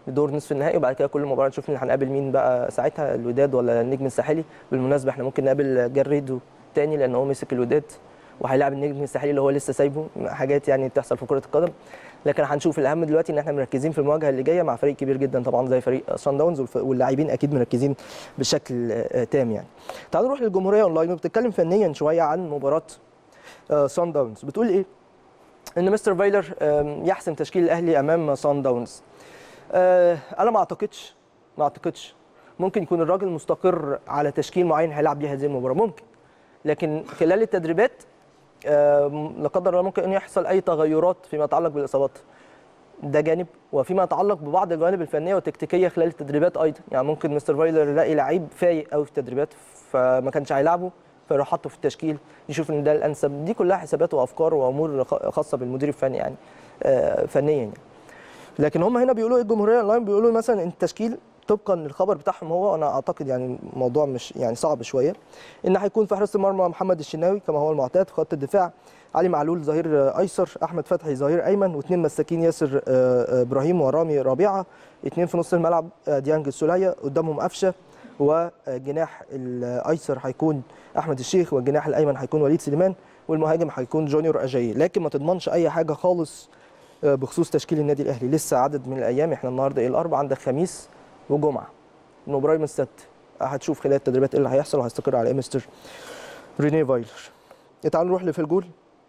S1: دور نصف النهائي وبعد كده كل مباراه نشوف مين هنقابل مين بقى ساعتها الوداد ولا النجم الساحلي بالمناسبه احنا ممكن نقابل جريدو تاني لان هو مسك الوداد وهيلاعب النجم الساحلي اللي هو لسه سايبه حاجات يعني بتحصل في كره القدم لكن هنشوف الاهم دلوقتي ان احنا مركزين في المواجهه اللي جايه مع فريق كبير جدا طبعا زي فريق سان داونز والف- واللاعبين اكيد مركزين بشكل آه، تام يعني تعالوا نروح للجمهوريه اونلاين وبتتكلم فنيا شويه عن مباراه آه، سان داونز بتقول ايه ان مستر فايلر آم، يحسم تشكيل الاهلي امام سان داونز آه، انا ما اعتقدش ما اعتقدش ممكن يكون الراجل مستقر على تشكيل معين هيلعب بيه هذه المباراه ممكن لكن خلال التدريبات آم، لا قدر الله ممكن ان يحصل اي تغيرات فيما يتعلق بالاصابات ده جانب وفيما يتعلق ببعض الجوانب الفنيه والتكتيكيه خلال التدريبات ايضا يعني ممكن مستر فايلر يلاقي لعيب فايق قوي في التدريبات فما كانش هيلعبه فيروح حاطه في التشكيل يشوف ان ده الانسب دي كلها حسابات وافكار وامور خ- خاصه بالمدير الفني يعني آه، فنيا يعني لكن هم هنا بيقولوا ايه الجمهوريه اونلاين بيقولوا مثلا ان التشكيل طبقا للخبر بتاعهم هو انا اعتقد يعني الموضوع مش يعني صعب شويه ان هيكون في حراسه المرمى محمد الشناوي كما هو المعتاد في خط الدفاع علي معلول ظهير آه، ايسر احمد فتحي ظهير ايمن واثنين مساكين ياسر آه، آه، ابراهيم ورامي ربيعه اثنين في نص الملعب آه، ديانج السوليه قدامهم قفشه وجناح الايسر هيكون احمد الشيخ والجناح الايمن هيكون وليد سليمان والمهاجم هيكون جونيور اجاي لكن ما تضمنش اي حاجه خالص آه، بخصوص تشكيل النادي الاهلي لسه عدد من الايام احنا النهارده ايه الاربعاء عندك خميس وجمعه المباراه يوم السبت هتشوف خلال التدريبات ايه اللي هيحصل وهيستقر على ايه مستر ريني فايلر تعالوا نروح لفي الجول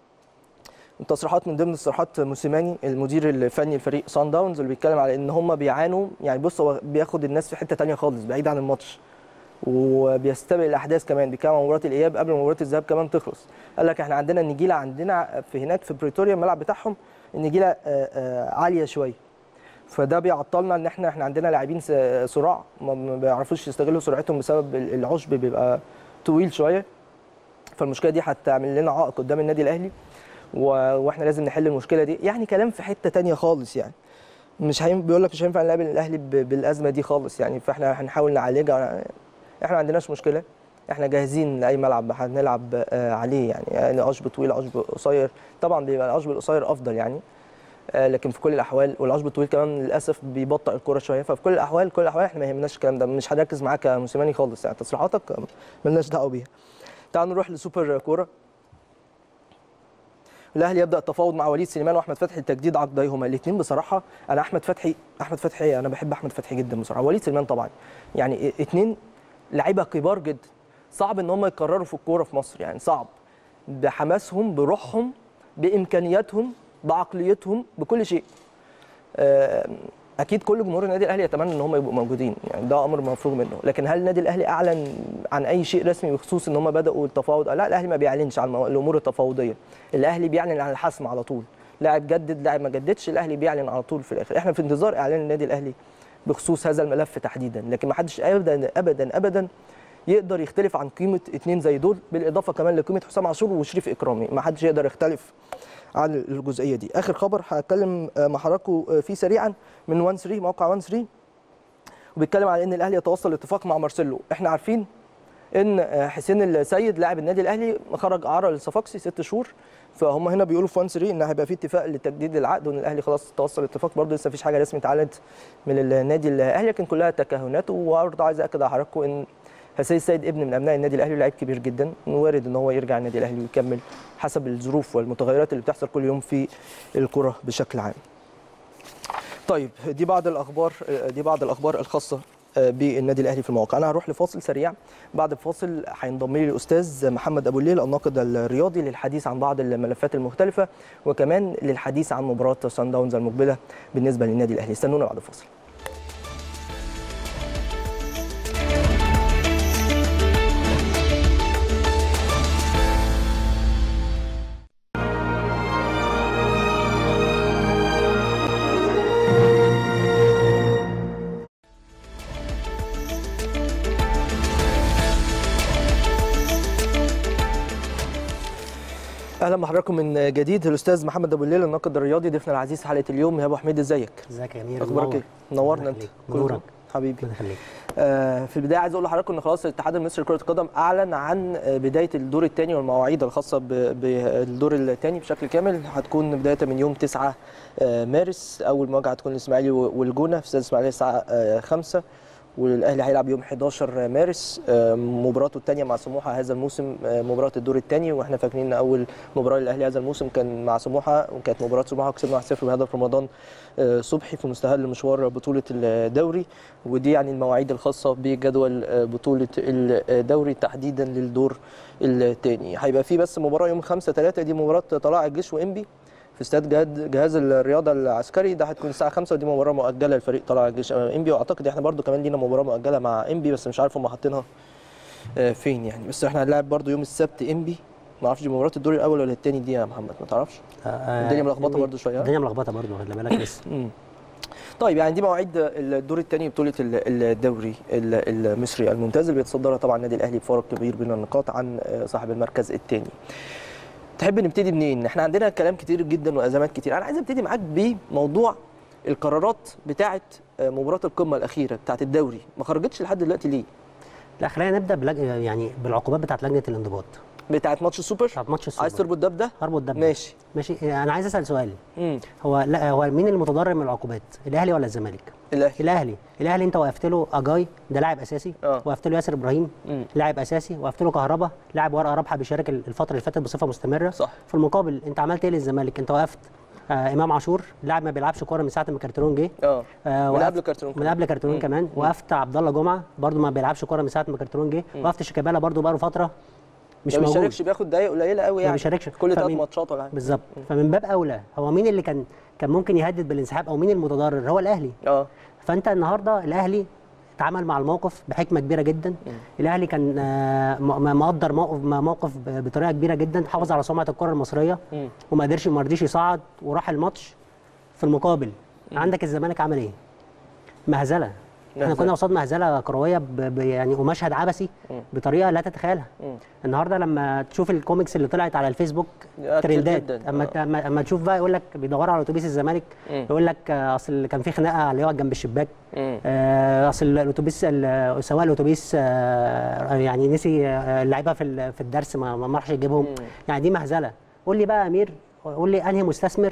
S1: تصريحات من ضمن تصريحات موسيماني المدير الفني لفريق سان داونز اللي بيتكلم على ان هم بيعانوا يعني بص هو بياخد الناس في حته تانية خالص بعيد عن الماتش وبيستبق الاحداث كمان بيتكلم عن مباراه الاياب قبل مباراه الذهاب كمان تخلص قال لك احنا عندنا النجيله عندنا في هناك في بريتوريا الملعب بتاعهم النجيله آه، آه، عاليه شويه فده بيعطلنا ان احنا احنا عندنا لاعبين س- صراع ما- ما بيعرفوش يستغلوا سرعتهم بسبب ال- العشب بيبقى طويل شويه فالمشكله دي هتعمل لنا عائق قدام النادي الاهلي و- واحنا لازم نحل المشكله دي يعني كلام في حته تانية خالص يعني مش هينفع بيقول لك مش هينفع نقابل الاهلي ب- بالازمه دي خالص يعني فاحنا هنحاول نعالجها احنا ما عندناش مشكله احنا جاهزين لاي ملعب هنلعب آه، عليه يعني يعني عشب طويل عشب قصير طبعا بيبقى العشب القصير افضل يعني آه، لكن في كل الاحوال والعشب الطويل كمان للاسف بيبطئ الكره شويه ففي كل الاحوال كل الاحوال احنا ما يهمناش الكلام ده مش هنركز معاك يا موسيماني خالص يعني تصريحاتك ملناش دعوه بيها تعالوا نروح لسوبر كوره الاهلي يبدا التفاوض مع وليد سليمان واحمد فتحي لتجديد عقديهما الاثنين بصراحه انا احمد فتحي احمد فتحي انا بحب احمد فتحي جدا بصراحه وليد سليمان طبعا يعني اثنين لعيبه كبار جدا صعب ان هم يكرروا في الكوره في مصر يعني صعب بحماسهم بروحهم بامكانياتهم بعقليتهم بكل شيء آه، اكيد كل جمهور النادي الاهلي يتمنى ان هم يبقوا موجودين يعني ده امر مفروغ منه لكن هل النادي الاهلي اعلن عن اي شيء رسمي بخصوص ان هم بداوا التفاوض لا الاهلي ما بيعلنش عن المو- الامور التفاوضيه الاهلي بيعلن عن الحسم على طول لاعب جدد لاعب ما جددش الاهلي بيعلن على طول في الاخر احنا في انتظار اعلان النادي الاهلي بخصوص هذا الملف تحديدا لكن ما حدش ابدا ابدا ابدا يقدر يختلف عن قيمه اثنين زي دول بالاضافه كمان لقيمه حسام عاشور وشريف اكرامي ما حدش يقدر يختلف عن الجزئيه دي اخر خبر هتكلم آه، مع حضراتكم آه، فيه سريعا من 1 3 موقع 1 3 وبيتكلم على ان الاهلي يتوصل لاتفاق مع مارسيلو احنا عارفين ان آه، حسين السيد لاعب النادي الاهلي خرج اعاره للصفاقسي ست شهور فهم هنا بيقولوا في 1 3 ان هيبقى في اتفاق لتجديد العقد وان الاهلي خلاص توصل لاتفاق برضه لسه مفيش حاجه رسمي اتعلنت من النادي الاهلي لكن كلها تكهنات وبرضه عايز اكد على حضراتكم ان حسين السيد ابن من ابناء النادي الاهلي ولاعيب كبير جدا وارد ان هو يرجع النادي الاهلي ويكمل حسب الظروف والمتغيرات اللي بتحصل كل يوم في الكره بشكل عام. طيب دي بعض الاخبار دي بعض الاخبار الخاصه بالنادي الاهلي في المواقع انا هروح لفاصل سريع بعد الفاصل هينضم لي الاستاذ محمد ابو الليل الناقد الرياضي للحديث عن بعض الملفات المختلفه وكمان للحديث عن مباراه سان داونز المقبله بالنسبه للنادي الاهلي استنونا بعد الفاصل اهلا بحضراتكم من جديد الاستاذ محمد ابو الليل الناقد الرياضي ضيفنا العزيز حلقه اليوم يا ابو حميد ازيك
S3: ازيك يا امير
S1: اخبارك
S3: منور.
S1: ايه منورنا
S3: ربنا
S1: انت
S3: يخليك.
S1: كله
S3: نورك.
S1: تمام؟ حبيبي
S3: ربنا يخليك
S1: آه، في البدايه عايز اقول لحضراتكم ان خلاص الاتحاد المصري لكره القدم اعلن عن آه، بدايه الدور الثاني والمواعيد الخاصه ب- بالدور الثاني بشكل كامل هتكون بدايه من يوم 9 آه، مارس اول مواجهه هتكون الاسماعيلي والجونه في استاد الاسماعيليه الساعه 5 والاهلي هيلعب يوم 11 مارس آه، مباراته الثانيه مع سموحه هذا الموسم آه، مباراه الدور الثاني واحنا فاكرين ان اول مباراه للاهلي هذا الموسم كان مع سموحه وكانت مباراه سموحه وكسبنا 1-0 بهدف رمضان آه، صبحي في مستهل مشوار بطوله الدوري ودي يعني المواعيد الخاصه بجدول آه، بطوله الدوري تحديدا للدور الثاني هيبقى في بس مباراه يوم 5 3 دي مباراه طلائع الجيش وانبي في استاد جهاد- جهاز الرياضه العسكري ده هتكون الساعه 5 ودي مباراه مؤجله لفريق طلائع الجيش امام انبي واعتقد احنا برضو كمان لينا مباراه مؤجله مع انبي بس مش عارف هم حاطينها آه، فين يعني بس احنا هنلاعب برضو يوم السبت انبي ما اعرفش دي مباراه الدور الاول ولا الثاني دي يا محمد ما تعرفش الدنيا ملخبطه برضو شويه ها؟
S3: الدنيا ملخبطه برضه خلي بالك لسه
S1: مم. طيب يعني دي مواعيد الدور الثاني بطوله ال- الدوري ال- المصري الممتاز اللي بيتصدرها طبعا النادي الاهلي بفارق كبير بين النقاط عن آه، صاحب المركز الثاني تحب نبتدي منين احنا عندنا كلام كتير جدا وازمات كتير انا عايز ابتدي معاك بموضوع القرارات بتاعه آه، مباراه القمه الاخيره بتاعه الدوري ما خرجتش لحد دلوقتي ليه
S3: لا خلينا نبدا بلج... يعني بالعقوبات بتاعت لجنه الانضباط
S1: بتاعه ماتش السوبر
S3: بتاعت ماتش السوبر
S1: عايز تربط ده بده
S3: اربط ده بده.
S1: ماشي
S3: ماشي انا عايز اسال سؤال
S1: امم
S3: هو لا هو مين المتضرر من العقوبات الاهلي ولا الزمالك
S1: الاهلي
S3: الاهلي الاهلي انت وقفت له اجاي ده لاعب اساسي
S1: آه.
S3: وقفت له ياسر ابراهيم
S1: مم.
S3: لاعب اساسي وقفت له كهربا لاعب ورقه رابحه بيشارك الفتره اللي فاتت بصفه مستمره
S1: صح.
S3: في المقابل انت عملت ايه للزمالك انت وقفت آه امام عاشور لاعب ما بيلعبش كوره من ساعه ما كارترون جه
S1: اه
S3: آه
S1: من
S3: وقفت-
S1: قبل كارترون
S3: من قبل كارترون كمان وقفت عبد الله جمعه برده ما بيلعبش كوره من ساعه ما كارترون جه وقفت شيكابالا برده بقاله فتره مش
S1: ما
S3: موجود
S1: بيشاركش بياخد دقايق قليله قوي يعني
S3: بيشاركش.
S1: كل ثلاث
S3: فمين-
S1: ماتشات ولا حاجه
S3: بالظبط فمن باب اولى هو مين اللي كان كان ممكن يهدد بالانسحاب او مين المتضرر هو الاهلي
S1: اه
S3: فانت النهارده الاهلي تعامل مع الموقف بحكمه كبيره جدا الاهلي كان آه، م- م- مقدر موقف موقف ب- بطريقه كبيره جدا حافظ على سمعه الكره المصريه
S1: مم.
S3: وما قدرش ما رضيش يصعد وراح الماتش في المقابل عندك الزمالك عمل ايه مهزله احنا
S1: مهزلة.
S3: كنا قصاد مهزله كرويه ب... ب... يعني ومشهد عبثي بطريقه لا تتخيلها
S1: مم.
S3: النهارده لما تشوف الكوميكس اللي طلعت على الفيسبوك
S1: كتير
S3: ترندات
S1: جداً.
S3: اما
S1: آه.
S3: اما أما تشوف بقى يقول لك بيدوروا على اتوبيس الزمالك
S1: مم.
S3: يقول لك آه، اصل كان في خناقه على اللي يقعد جنب الشباك
S1: مم.
S3: آه، اصل الاتوبيس ال- سواق الاتوبيس آه، يعني نسي آه، اللعيبه في ال- في الدرس ما ما راحش يجيبهم يعني دي مهزله قول لي بقى يا امير قول لي انهي مستثمر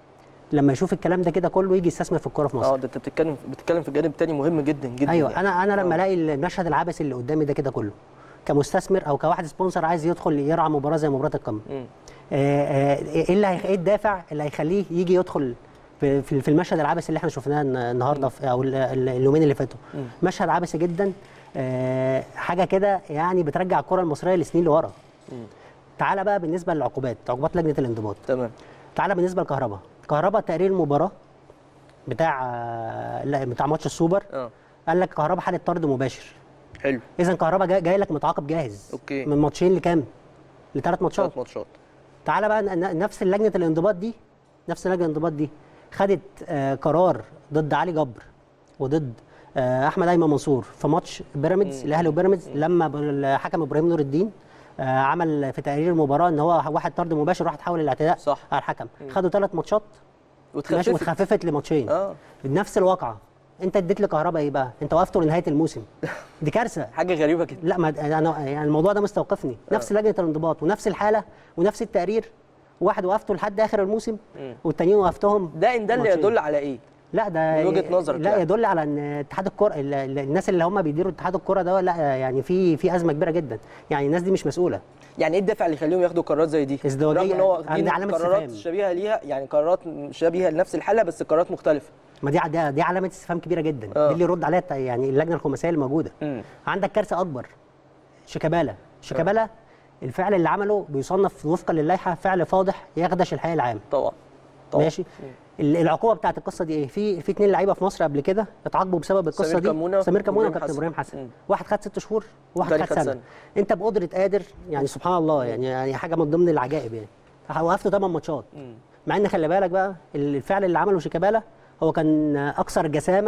S3: لما يشوف الكلام ده كده كله يجي يستثمر في الكوره في مصر
S1: اه ده انت بتتكلم بتتكلم في جانب تاني مهم جدا جدا
S3: ايوه
S1: يعني.
S3: انا انا لما الاقي المشهد العبثي اللي قدامي ده كده كله كمستثمر او كواحد سبونسر عايز يدخل يرعى مباراه زي مباراه القمه
S1: مم.
S3: آه، آه، ايه اللي هيخ- ايه الدافع اللي هيخليه يجي يدخل في في في المشهد العبثي اللي احنا شفناه الن- النهارده في او ال- ال- اليومين اللي فاتوا مشهد عبثي جدا آه، حاجه كده يعني بترجع الكره المصريه لسنين لورا تعالى بقى بالنسبه للعقوبات عقوبات لجنه الانضباط
S1: تمام
S3: تعالى بالنسبه لكهربا كهربا تقرير المباراه بتاع آه، لا بتاع ماتش السوبر
S1: اه
S3: قال لك كهربا حاله طرد مباشر
S1: حلو
S3: اذا كهربا جاي, جاي لك متعاقب جاهز
S1: أوكي.
S3: من ماتشين لكام لثلاث ماتشات
S1: ثلاث ماتشات
S3: تعالى بقى ن- ن- نفس لجنه الانضباط دي نفس لجنه الانضباط دي خدت آه قرار ضد علي جبر وضد آه احمد ايمن منصور في ماتش بيراميدز الاهلي وبيراميدز لما ب- الحكم ابراهيم نور الدين آه عمل في تقرير المباراه ان هو واحد طرد مباشر راح تحول الاعتداء
S1: صح.
S3: على الحكم خدوا ثلاث ماتشات ماشي
S1: وتخففت
S3: واتخففت لماتشين
S1: اه
S3: نفس الواقعه انت اديت لكهربا ايه بقى انت وقفته لنهايه الموسم دي كارثه
S1: حاجه غريبه كده
S3: لا ما انا يعني الموضوع ده مستوقفني نفس لجنه الانضباط ونفس الحاله ونفس التقرير واحد وقفته لحد اخر الموسم والتانيين وقفتهم
S1: ده ان ده اللي
S3: ماتشين.
S1: يدل على ايه
S3: لا ده
S1: من وجهة نظرك
S3: لا
S1: يعني.
S3: يدل على ان اتحاد الكره ال- ال- الناس اللي هم بيديروا اتحاد الكره ده لا يعني في في ازمه كبيره جدا يعني الناس دي مش مسؤوله
S1: يعني ايه الدافع اللي يخليهم ياخدوا قرارات زي دي
S3: ازدواجية.
S1: رغم ان هو
S3: عندي
S1: واخدين
S3: علامة
S1: قرارات
S3: استفهام.
S1: شبيهه ليها يعني قرارات شبيهه لنفس الحاله بس قرارات مختلفه
S3: ما دي ع- دي, دي علامه استفهام كبيره جدا
S1: آه.
S3: دي اللي يرد عليها الت- يعني اللجنه الخماسيه اللي موجوده
S1: مم.
S3: عندك كارثه اكبر شيكابالا شيكابالا الفعل اللي عمله بيصنف وفقا للائحه فعل فاضح يخدش الحي العام
S1: طبعا طبعا
S3: ماشي ال- العقوبه بتاعت القصه دي ايه في في اثنين لعيبه في مصر قبل كده اتعاقبوا بسبب القصه
S1: سمير
S3: دي
S1: كمونة
S3: سمير كمونه
S1: وإبراهيم
S3: وكابتن
S1: حسن.
S3: ابراهيم حسن
S1: مم.
S3: واحد خد ست شهور وواحد
S1: والتاني
S3: خد
S1: خد
S3: سنة.
S1: سنة.
S3: انت بقدره قادر يعني سبحان الله يعني يعني حاجه من ضمن العجائب يعني وقفت 8 ماتشات مع ان خلي بالك بقى الفعل اللي عمله شيكابالا هو كان اكثر جسامه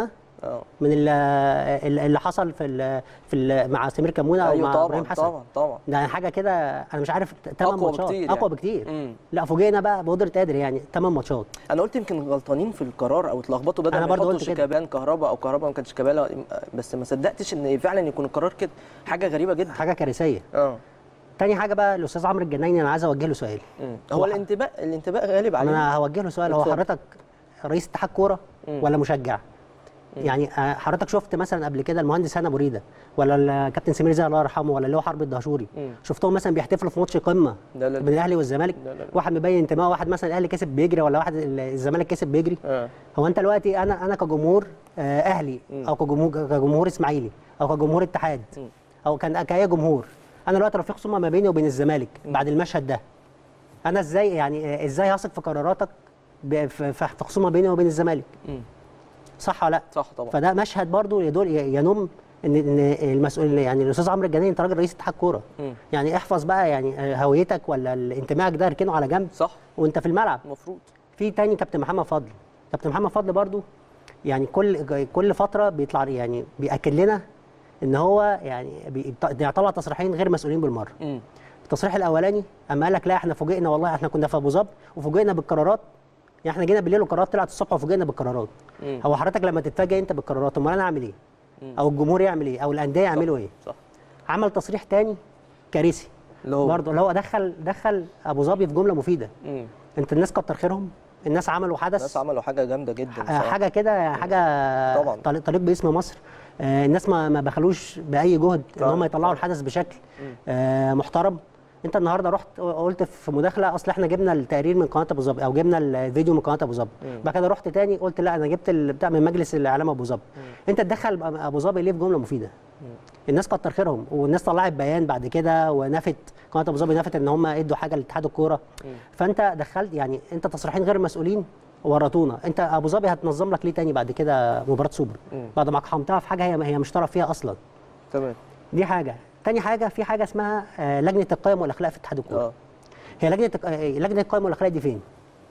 S1: اه
S3: من ال- ال- اللي حصل في ال في ال مع سمير كمونه او
S1: ايوه
S3: مع
S1: طبعا
S3: ابراهيم حسن
S1: طبعا طبعا
S3: ده حاجه كده انا مش عارف ثمان
S1: أقوى
S3: ماتشات
S1: بكتير
S3: اقوى
S1: يعني.
S3: بكتير
S1: مم.
S3: لا فوجئنا بقى بقدره قادر يعني ثمان ماتشات
S1: انا قلت يمكن غلطانين في القرار او اتلخبطوا بدل
S3: أنا
S1: ما
S3: برضو
S1: يحطوا
S3: قلت كده.
S1: شيكابالا كهربا او كهربا ما كانش شيكابالا بس ما صدقتش ان فعلا يكون القرار كده حاجه غريبه جدا
S3: حاجه كارثيه
S1: اه
S3: تاني حاجه بقى الاستاذ عمرو الجنايني انا عايز اوجه له سؤال
S1: مم. هو الانتباه الانتباه غالب عليه
S3: انا هوجه له سؤال هو
S1: اتفضل.
S3: حضرتك رئيس اتحاد كوره
S1: مم.
S3: ولا مشجع يعني آه، حضرتك شفت مثلا قبل كده المهندس هنا بريده ولا الكابتن سمير زاهر الله يرحمه ولا اللي هو حرب الدهشوري
S1: مم.
S3: شفتهم مثلا بيحتفلوا في ماتش قمه
S1: لا لا
S3: بين الاهلي والزمالك
S1: لا لا لا.
S3: واحد مبين انتمائه واحد مثلا الاهلي كسب بيجري ولا واحد ال- الزمالك كسب بيجري
S1: اه
S3: هو انت دلوقتي انا انا كجمهور آه، اهلي
S1: مم.
S3: او كجمهور كجمهور اسماعيلي او كجمهور اتحاد
S1: مم.
S3: او كان كاي جمهور انا دلوقتي رفيق خصومه ما بيني وبين الزمالك بعد المشهد ده انا ازاي يعني آه، ازاي هثق في قراراتك ب- في في- في خصومه بيني وبين الزمالك
S1: مم.
S3: صح ولا لا
S1: صح طبعا
S3: فده مشهد برضو يدل ينم ان ان المسؤول يعني الاستاذ عمرو الجناني انت راجل رئيس اتحاد كوره
S1: مم.
S3: يعني احفظ بقى يعني آه، هويتك ولا انتمائك ده اركنه على جنب
S1: صح
S3: وانت في الملعب
S1: المفروض
S3: في تاني كابتن محمد فضل كابتن محمد فضل برضو يعني كل كل فتره بيطلع يعني بياكد لنا ان هو يعني بي- بيطلع تصريحين غير مسؤولين بالمره
S1: مم.
S3: التصريح الاولاني اما قال لك لا احنا فوجئنا والله احنا كنا في ابو ظبي وفوجئنا بالقرارات يعني احنا جينا بالليل والقرارات طلعت الصبح وفوجئنا بالقرارات
S1: مم.
S3: هو حضرتك لما تتفاجئ انت بالقرارات امال انا اعمل ايه
S1: مم.
S3: او الجمهور يعمل ايه او الانديه يعملوا ايه
S1: صح
S3: عمل تصريح تاني كارثي
S1: اللي هو
S3: برضه اللي هو دخل دخل ابو ظبي في جمله مفيده
S1: مم.
S3: انت الناس كتر خيرهم الناس عملوا حدث
S1: الناس عملوا حاجه جامده جدا
S3: آه،
S1: بصراحة.
S3: حاجه كده حاجه
S1: طبعاً.
S3: طريق طريق باسم مصر آه، الناس ما ما بخلوش باي جهد ان
S1: طبعاً.
S3: هم يطلعوا الحدث بشكل آه، محترم انت النهارده رحت قلت في مداخله اصل احنا جبنا التقرير من قناه ابو ظبي او جبنا الفيديو من قناه ابو ظبي بعد كده رحت تاني قلت لا انا جبت بتاع من مجلس الاعلام ابو ظبي انت تدخل ابو ظبي ليه في جمله مفيده الناس كتر خيرهم والناس طلعت بيان بعد كده ونفت قناه ابو ظبي نفت ان هم ادوا حاجه لاتحاد الكوره فانت دخلت يعني انت تصريحين غير مسؤولين ورطونا انت ابو ظبي هتنظم لك ليه تاني بعد كده مباراه سوبر
S1: مم.
S3: بعد ما قحمتها في حاجه هي هي مش طرف فيها اصلا
S1: تمام
S3: دي حاجه تاني حاجه في حاجه اسمها آه، لجنه القيم والاخلاق في اتحاد الكوره
S1: اه
S3: هي لجنه آه، لجنه القيم والاخلاق دي فين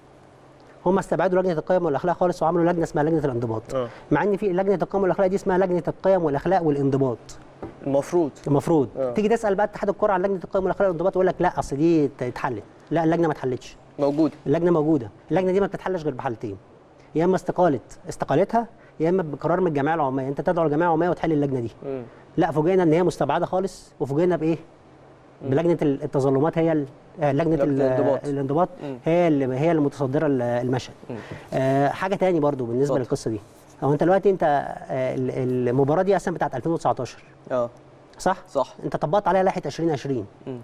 S3: هم استبعدوا لجنه القيم والاخلاق خالص وعملوا لجنه اسمها لجنه الانضباط
S1: اه
S3: مع ان في لجنه القيم والاخلاق دي اسمها لجنه القيم والاخلاق والانضباط
S1: المفروض
S3: المفروض
S1: آه.
S3: تيجي تسال بقى اتحاد الكوره عن لجنه القيم والاخلاق والانضباط يقول لك لا اصل دي ات- اتحلت لا اللجنه ما اتحلتش
S1: موجود
S3: اللجنه موجوده اللجنه دي ما بتتحلش غير بحالتين يا اما استقاله استقالتها يا اما بقرار من الجمعيه العموميه انت تدعو الجمعيه العموميه وتحل اللجنه دي
S1: مم.
S3: لا فوجئنا ان هي مستبعده خالص وفوجئنا بايه بلجنه ال- التظلمات هي ال- آه، لجنه
S1: لجنة
S3: ال-
S1: الانضباط.
S3: الانضباط
S1: مم.
S3: هي اللي هي اللي متصدره ال- المشهد
S1: مم.
S3: آه حاجه تاني برضو بالنسبه
S1: اتفضل.
S3: للقصه دي هو انت دلوقتي انت آه ال- المباراه دي اصلا بتاعت 2019
S1: اه
S3: صح
S1: صح
S3: انت طبقت عليها لائحه 2020
S1: مم.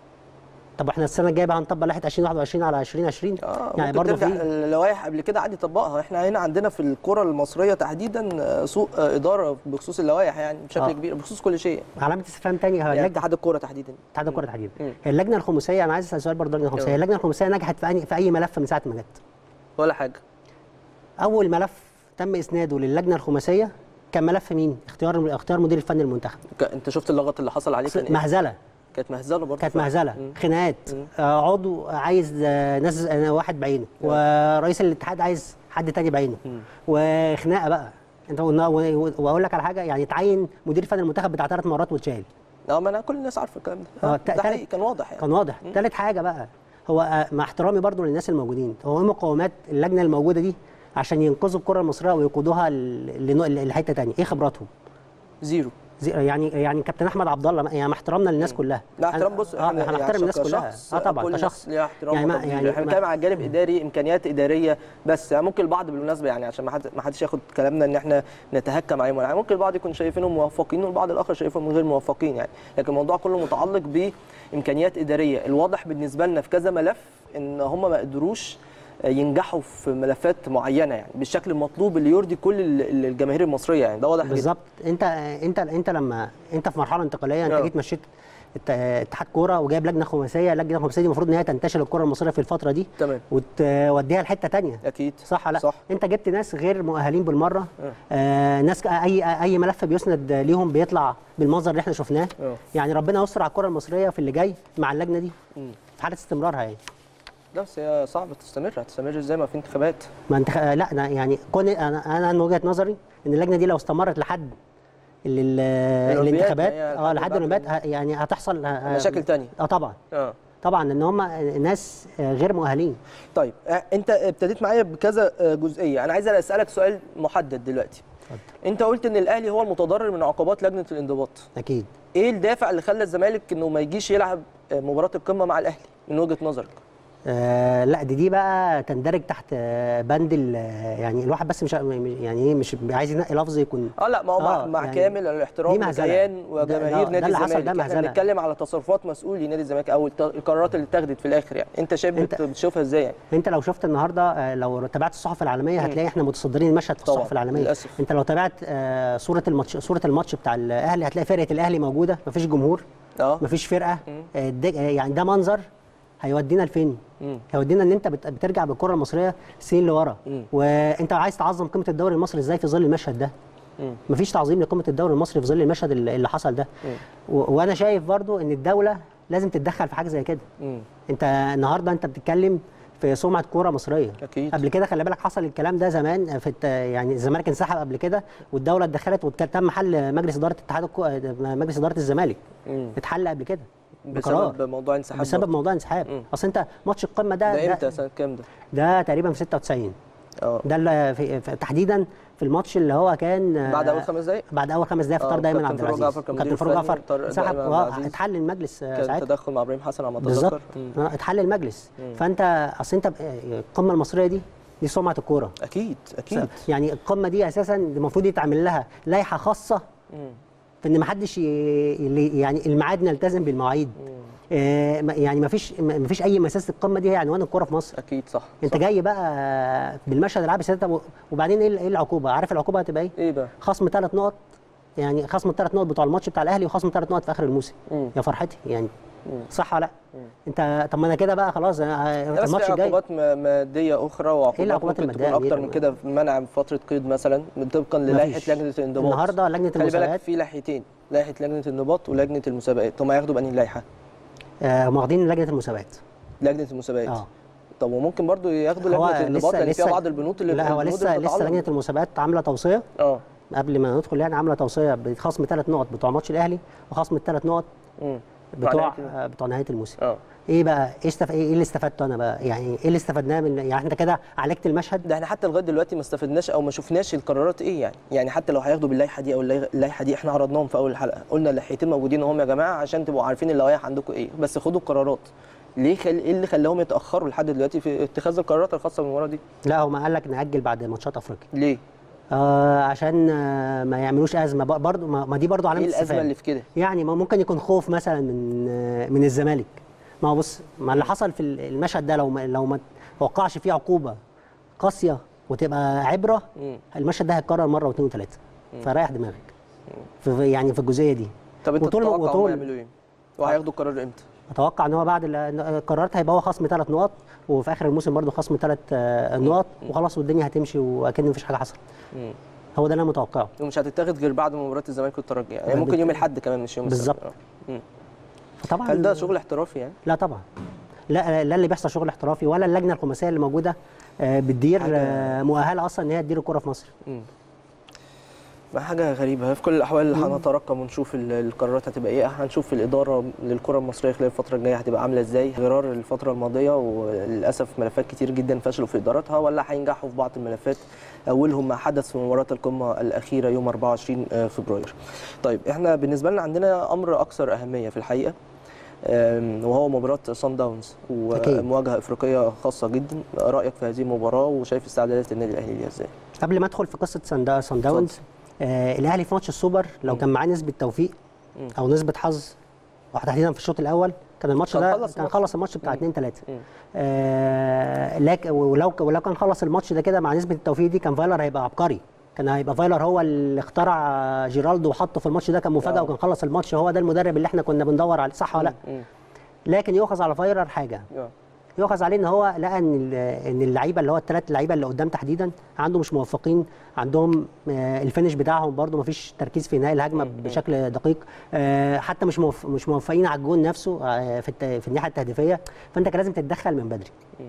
S3: طب احنا السنه الجايه بقى هنطبق لائحه 2021 على 2020
S1: اه
S3: يعني
S1: ممكن
S3: برضو
S1: ترجع
S3: في
S1: اللوائح قبل كده عادي طبقها احنا هنا عندنا في الكره المصريه تحديدا آه، سوء آه، اداره بخصوص اللوائح يعني بشكل
S3: آه.
S1: كبير بخصوص كل شيء
S3: علامه استفهام تاني هو
S1: يعني
S3: اللجنه
S1: اتحاد الكوره تحديدا
S3: اتحاد الكره تحديدا
S1: مم.
S3: هي اللجنه الخماسيه انا عايز اسال سؤال برضه اللجنه الخماسيه هي اللجنه الخماسيه نجحت في أي في اي ملف من ساعه ما جت
S1: ولا حاجه
S3: اول ملف تم اسناده للجنه الخماسيه كان ملف مين اختيار اختيار مدير الفني للمنتخب
S1: ك- انت شفت اللغط اللي حصل عليه كان إيه؟
S3: مهزله
S1: كانت مهزله برضه
S3: كانت
S1: فعلا.
S3: مهزله
S1: مم.
S3: خناقات آه، عضو عايز آه، ناس آه، واحد بعينه ورئيس الاتحاد عايز حد تاني بعينه وخناقه بقى انت قلنا- و- واقول لك على حاجه يعني تعين مدير فني المنتخب بتاع ثلاث مرات واتشال
S1: اه ما انا كل الناس عارفه الكلام ده
S3: آه،
S1: آه،
S3: تا-
S1: ده
S3: تالت-
S1: حقيقي كان واضح يعني
S3: كان واضح ثالث حاجه بقى هو آه، مع احترامي برضو للناس الموجودين هو ايه مقومات اللجنه الموجوده دي عشان ينقذوا الكره المصريه ويقودوها ل- لن- لحته تانية ايه خبراتهم
S1: زيرو
S3: زي- يعني يعني كابتن احمد عبد الله يعني مع احترامنا للناس كلها
S1: لا احترام
S3: أنا-
S1: بص
S3: اه
S1: احنا
S3: هنحترم الناس كلها
S1: كشخص،
S3: اه طبعا
S1: كل
S3: كشخص
S1: الناس ليها احترام
S3: يعني ما-
S1: وتقدير.
S3: يعني
S1: احنا
S3: ما-
S1: بنتكلم على الجانب اداري امكانيات اداريه بس يعني ممكن البعض بالمناسبه يعني عشان ما حد ما حدش ياخد كلامنا ان احنا نتهكم عليهم يعني ممكن البعض يكون شايفينهم موفقين والبعض الاخر شايفهم غير موفقين يعني لكن الموضوع كله متعلق بامكانيات اداريه الواضح بالنسبه لنا في كذا ملف ان هم ما قدروش ينجحوا في ملفات معينه يعني بالشكل المطلوب اللي يرضي كل ال- الجماهير المصريه يعني ده واضح جدا
S3: بالظبط انت انت انت لما انت في مرحله انتقاليه انت
S1: اه.
S3: جيت مشيت الت- اتحاد كوره وجايب لجنه خماسيه اللجنه الخماسيه دي المفروض ان هي تنتشل الكره المصريه في الفتره دي
S1: تمام
S3: وتوديها لحته تانية
S1: اكيد
S3: صح ولا لا
S1: صح
S3: انت جبت ناس غير مؤهلين بالمره
S1: اه.
S3: آه ناس ك- اي اي ملف بيسند ليهم بيطلع بالمنظر اللي احنا شفناه
S1: اه.
S3: يعني ربنا يستر على الكره المصريه في اللي جاي مع اللجنه دي
S1: مم.
S3: في حاله استمرارها يعني
S1: لا بس هي صعب تستمر هتستمر ازاي ما في انتخابات
S3: ما انت خ- لا انا يعني كون انا انا من وجهه نظري ان اللجنه دي لو استمرت لحد ال- ال-
S1: الأولمبياد،
S3: الانتخابات
S1: هي
S3: اه
S1: لحد
S3: لحد
S1: بعد
S3: الاولمبياد ه- يعني هتحصل ه-
S1: مشاكل تانية
S3: اه طبعا
S1: اه
S3: طبعا ان هم ناس آه، غير مؤهلين
S1: طيب آه، انت ابتديت معايا بكذا آه، جزئيه انا عايز اسالك سؤال محدد دلوقتي انت قلت ان الاهلي هو المتضرر من عقوبات لجنه الانضباط
S3: اكيد
S1: ايه الدافع اللي خلى الزمالك انه ما يجيش يلعب آه، مباراه القمه مع الاهلي من وجهه نظرك
S3: آه لا دي دي بقى تندرج تحت آه، بند ال- آه، يعني الواحد بس مش يعني ايه مش عايز ينقي لفظ يكون
S1: اه لا ما هو مع,
S3: آه،
S1: مع
S3: يعني
S1: كامل الاحترام
S3: دي مهزلة.
S1: لكيان
S3: ده-
S1: وجماهير
S3: ده-
S1: نادي
S3: ده اللي حصل،
S1: الزمالك
S3: ده
S1: احنا
S3: مهزلة.
S1: بنتكلم على تصرفات مسؤولي نادي الزمالك او الت- القرارات اللي اتخذت في الاخر يعني انت شايف
S3: انت-
S1: بت- بتشوفها ازاي يعني
S3: انت لو شفت النهارده آه، لو تابعت الصحف العالميه هتلاقي احنا متصدرين المشهد في
S1: طبعاً،
S3: الصحف العالميه
S1: للأسف.
S3: انت لو تابعت آه، صوره الماتش صوره الماتش بتاع الاهلي هتلاقي فرقه الاهلي موجوده مفيش جمهور
S1: اه
S3: مفيش فرقه آه، ده- آه، يعني ده منظر هيودينا لفين
S1: مم.
S3: هيودينا ان انت بت- بترجع بالكره المصريه سنين لورا
S1: مم.
S3: وانت عايز تعظم قيمه الدوري المصري ازاي في ظل المشهد ده
S1: مم.
S3: مفيش تعظيم لقيمه الدوري المصري في ظل المشهد اللي اللي حصل ده و- وانا شايف برضو ان الدوله لازم تتدخل في حاجه زي كده
S1: مم.
S3: انت النهارده انت بتتكلم في سمعه كوره مصريه
S1: أكيد.
S3: قبل كده خلي بالك حصل الكلام ده زمان في الت... يعني الزمالك انسحب قبل كده والدوله اتدخلت وتم حل مجلس اداره اتحاد الكو... مجلس اداره الزمالك
S1: مم.
S3: اتحل قبل كده بقرار.
S1: بسبب موضوع انسحاب
S3: بسبب
S1: برضه.
S3: موضوع انسحاب
S1: مم.
S3: اصل انت ماتش القمه ده
S1: ده
S3: ده,
S1: امتى سنه كام ده
S3: ده تقريبا في 96
S1: اه
S3: ده اللي في... في... تحديدا في الماتش اللي هو كان
S1: بعد اول خمس دقايق
S3: بعد اول خمس دقايق
S1: آه،
S3: فطار دايما
S1: كابتن
S3: عبد
S1: فاروق
S3: العزيز
S1: جعفر كان
S3: كابتن
S1: مدير
S3: فاروق
S1: فني،
S3: جعفر
S1: طارق
S3: انسحب
S1: إمام عبد
S3: واه،
S1: العزيز.
S3: اتحل المجلس آه،
S1: كان
S3: ساعتها
S1: تدخل مع ابراهيم حسن على ما
S3: بالظبط
S1: اتذكر مم.
S3: آه، اتحل المجلس فانت اصل انت القمه المصريه دي دي سمعه الكوره
S1: اكيد اكيد
S3: يعني القمه دي اساسا المفروض يتعمل لها لائحه خاصه
S1: مم.
S3: في ان ما حدش ي... اللي- يعني الميعاد نلتزم بالمواعيد آه ما- يعني ما فيش ما فيش اي مساس القمه دي هي عنوان الكوره في مصر
S1: اكيد صح
S3: انت
S1: صح.
S3: جاي بقى بالمشهد العابس ده، طب وبعدين ايه ايه العقوبه عارف العقوبه هتبقى ايه
S1: ايه بقى
S3: خصم ثلاث نقط يعني خصم الثلاث نقط بتوع الماتش بتاع الاهلي وخصم ثلاث نقط في اخر الموسم
S1: مم.
S3: يا فرحتي يعني
S1: مم.
S3: صح ولا لا انت طب ما انا كده بقى خلاص
S1: لا،
S3: أنا
S1: بس
S3: الماتش
S1: في
S3: الجاي
S1: عقوبات م- ماديه اخرى وعقوبات
S3: العقوبات
S1: ممكن تكون
S3: المادية
S1: اكتر
S3: دي؟
S1: من كده في منع فتره قيد مثلا من طبقا للائحه
S3: مفيش.
S1: لجنه الانضباط
S3: النهارده لجنه
S1: خلي بالك
S3: المسابقات
S1: في لائحتين لائحه لجنه الانضباط ولجنه المسابقات هم هياخدوا بأنهي لائحه
S3: آه، واخدين لجنه المسابقات
S1: لجنه المسابقات
S3: اه
S1: طب وممكن برضو ياخدوا
S3: هو
S1: لجنه الانضباط
S3: لسه-
S1: لان فيها
S3: لسه-
S1: بعض البنود اللي
S3: لا هو
S1: البنود
S3: لسه
S1: اللي
S3: لسه
S1: بتتعلق.
S3: لجنه المسابقات عامله توصيه
S1: اه
S3: قبل ما ندخل يعني عامله توصيه بخصم ثلاث نقط بتوع ماتش الاهلي وخصم الثلاث نقط
S1: مم.
S3: بتوع
S1: نهاية الموسم.
S3: آه، بتوع نهايه الموسم
S1: اه
S3: ايه بقى ايه استف... ايه اللي استفدته انا بقى يعني ايه اللي استفدناه من يعني انت كده عالجت المشهد
S1: ده احنا حتى لغايه دلوقتي ما استفدناش او ما شفناش القرارات ايه يعني يعني حتى لو هياخدوا باللائحه دي او اللي- اللائحه دي احنا عرضناهم في اول الحلقه قلنا اللائحتين موجودين اهم يا جماعه عشان تبقوا عارفين اللوائح عندكم ايه بس خدوا القرارات ليه خل... ايه اللي خلاهم يتاخروا لحد دلوقتي في اتخاذ القرارات الخاصه بالمباراه دي
S3: لا هو ما قال لك ناجل بعد ماتشات افريقيا
S1: ليه
S3: آه عشان آه ما يعملوش ازمه بق- برضو ما, ما دي برضو علامه
S1: ايه الازمه
S3: استفهام.
S1: اللي في كده
S3: يعني ما ممكن يكون خوف مثلا من آه، من الزمالك ما هو بص ما اللي حصل في المشهد ده لو ما لو ما توقعش فيه عقوبه قاسيه وتبقى عبره
S1: مم.
S3: المشهد ده هيتكرر مره واثنين وثلاثه فريح دماغك في في- يعني في الجزئيه دي
S1: طب انت
S3: وطول ما-
S1: تتوقع هم
S3: وطول-
S1: يعملوا ايه وهياخدوا القرار امتى
S3: اتوقع ان هو بعد ال- القرارات هيبقى هو خصم ثلاث نقط وفي اخر الموسم برضه خصم ثلاث نقط وخلاص والدنيا هتمشي واكن مفيش حاجه حصلت
S1: مم.
S3: هو ده اللي انا متوقعه
S1: ومش هتتاخد غير بعد مباراه الزمالك والترجي يعني
S3: ده
S1: ممكن
S3: بت-
S1: يوم الاحد كمان مش يوم السبت.
S3: بالظبط.
S1: آه. مم.
S3: طبعا
S1: هل ده شغل احترافي يعني
S3: لا طبعا لا لا اللي بيحصل شغل احترافي ولا اللجنه الخماسيه اللي موجوده آه، بتدير
S1: حاجة-
S3: آه، مؤهله اصلا ان هي تدير الكوره في مصر
S1: مم. ما حاجة غريبة في كل الأحوال هنترقب ونشوف ال- القرارات هتبقى إيه هنشوف الإدارة للكرة المصرية خلال الفترة الجاية هتبقى عاملة إزاي غرار الفترة الماضية وللأسف ملفات كتير جدا فشلوا في إدارتها ولا هينجحوا في بعض الملفات أولهم ما حدث في مباراة القمة الأخيرة يوم 24 فبراير طيب إحنا بالنسبة لنا عندنا أمر أكثر أهمية في الحقيقة أم، وهو مباراة صن داونز
S3: أكيد.
S1: ومواجهة إفريقية خاصة جدا رأيك في هذه المباراة وشايف استعدادات النادي الأهلي ليها إزاي؟
S3: قبل ما ادخل في قصه سان دا- سان داونز آه الاهلي في ماتش السوبر لو كان معاه نسبه توفيق
S1: مم.
S3: او نسبه حظ وتحديدا في الشوط الاول كان الماتش
S1: كان
S3: ده
S1: خلص
S3: كان
S1: الماتش.
S3: خلص الماتش بتاع
S1: مم.
S3: 2 3
S1: مم.
S3: آه لكن ولو ولو كان خلص الماتش ده كده مع نسبه التوفيق دي كان فايلر هيبقى عبقري كان هيبقى فايلر هو اللي اخترع جيرالدو وحطه في الماتش ده كان مفاجاه
S1: آه.
S3: وكان خلص الماتش هو ده المدرب اللي احنا كنا بندور عليه صح ولا لا
S1: مم.
S3: لكن يؤخذ على فايلر حاجه
S1: آه.
S3: يؤخذ عليه ان هو لقى ان ال- ان اللعيبه اللي هو الثلاث لعيبه اللي قدام تحديدا عنده مش موفقين عندهم آه، الفينش بتاعهم برده مفيش تركيز في انهاء الهجمه بشكل دقيق آه، حتى مش موف- مش موفقين على الجون نفسه آه، في الت- في الناحيه التهديفيه فانت كان لازم تتدخل من بدري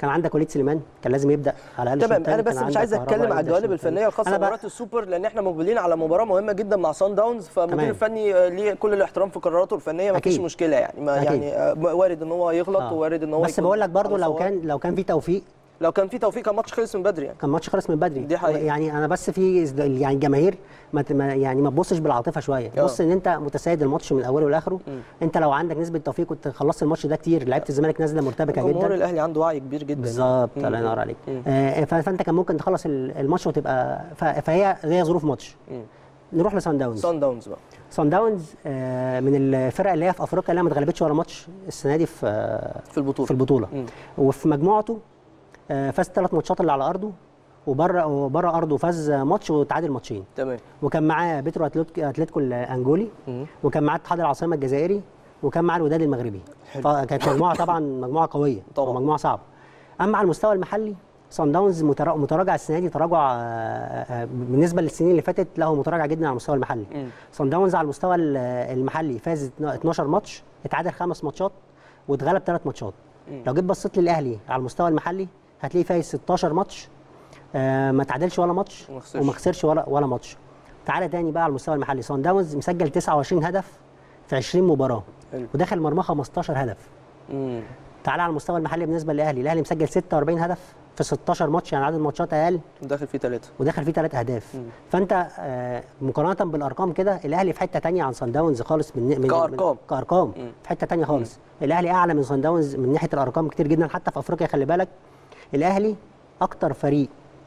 S3: كان عندك وليد سليمان كان لازم يبدا على الاقل
S1: تمام
S3: الشوط
S1: انا
S3: التاني،
S1: بس
S3: كان
S1: مش
S3: عندك
S1: عايز
S3: كهربا
S1: اتكلم على
S3: يبدأ
S1: الجوانب
S3: الشوط التاني.
S1: الفنيه الخاصه
S3: أنا بقى-
S1: بمباراه السوبر لان احنا مقبلين على مباراه مهمه جدا مع سان داونز فالمدير
S3: تمام.
S1: الفني آه، ليه كل الاحترام في قراراته الفنيه ما فيش
S3: أكيد.
S1: مشكله يعني ما
S3: أكيد.
S1: يعني آه، وارد ان هو يغلط
S3: آه.
S1: ووارد ان هو
S3: بس
S1: يكون
S3: بقول لك برضو
S1: على
S3: لو
S1: صواب.
S3: كان لو كان في توفيق
S1: لو كان في توفيق كان الماتش خلص من بدري يعني
S3: كان ماتش خلص من بدري
S1: دي حقيقة.
S3: يعني انا بس في إزد- يعني الجماهير ما ت- ما- يعني ما تبصش بالعاطفه شويه
S1: آه.
S3: بص ان انت متسيد الماتش من اوله لاخره انت لو عندك نسبه توفيق كنت خلصت الماتش ده كتير لعيبه الزمالك نازله مرتبكه
S1: جمهور
S3: جدا
S1: الاهلي عنده وعي كبير جدا
S3: بالظبط الله ينور عليك آه، ف- فانت كان ممكن تخلص ال- الماتش وتبقى ف- فهي هي ظروف ماتش نروح لسان داونز
S1: سان داونز بقى
S3: سان داونز آه، من الفرق اللي هي في افريقيا اللي هي ما اتغلبتش ولا ماتش السنه دي في آه،
S1: في البطوله
S3: في البطوله
S1: مم.
S3: وفي مجموعته آه، فاز ثلاث ماتشات اللي على ارضه وبره وبره ارضه فاز ماتش وتعادل ماتشين
S1: تمام
S3: وكان معاه بيترو أتلتيك- اتلتيكو الانجولي
S1: مم.
S3: وكان معاه اتحاد العاصمه الجزائري وكان معاه الوداد المغربي فكانت مجموعه طبعا مجموعه قويه
S1: طبعاً.
S3: ومجموعه صعبه اما على المستوى المحلي صن داونز مترا- متراجع السنه دي تراجع آه، آه، بالنسبه للسنين اللي فاتت لا هو متراجع جدا على المستوى المحلي
S1: مم.
S3: صن داونز على المستوى ال- المحلي فاز 12 ماتش اتعادل خمس ماتشات واتغلب ثلاث ماتشات لو جيت بصيت للاهلي على المستوى المحلي هتلاقيه فايز 16 ماتش آه، ما تعادلش ولا ماتش
S1: وما خسرش.
S3: وما خسرش ولا ولا ماتش تعالى تاني بقى على المستوى المحلي صن داونز مسجل 29 هدف في 20 مباراه
S1: حلو.
S3: وداخل مرمى 15 هدف
S1: مم.
S3: تعالى على المستوى المحلي بالنسبه للاهلي الاهلي مسجل 46 هدف في 16 ماتش يعني عدد ماتشات اقل
S1: داخل فيه ثلاثه
S3: ودخل فيه ثلاث اهداف فانت آه، مقارنه بالارقام كده الاهلي في حته تانية عن صن داونز خالص من من
S1: كأرقام.
S3: من كارقام في حته تانية خالص الاهلي اعلى من صن داونز من ناحيه الارقام كتير جدا حتى في افريقيا خلي بالك الاهلي اكتر فريق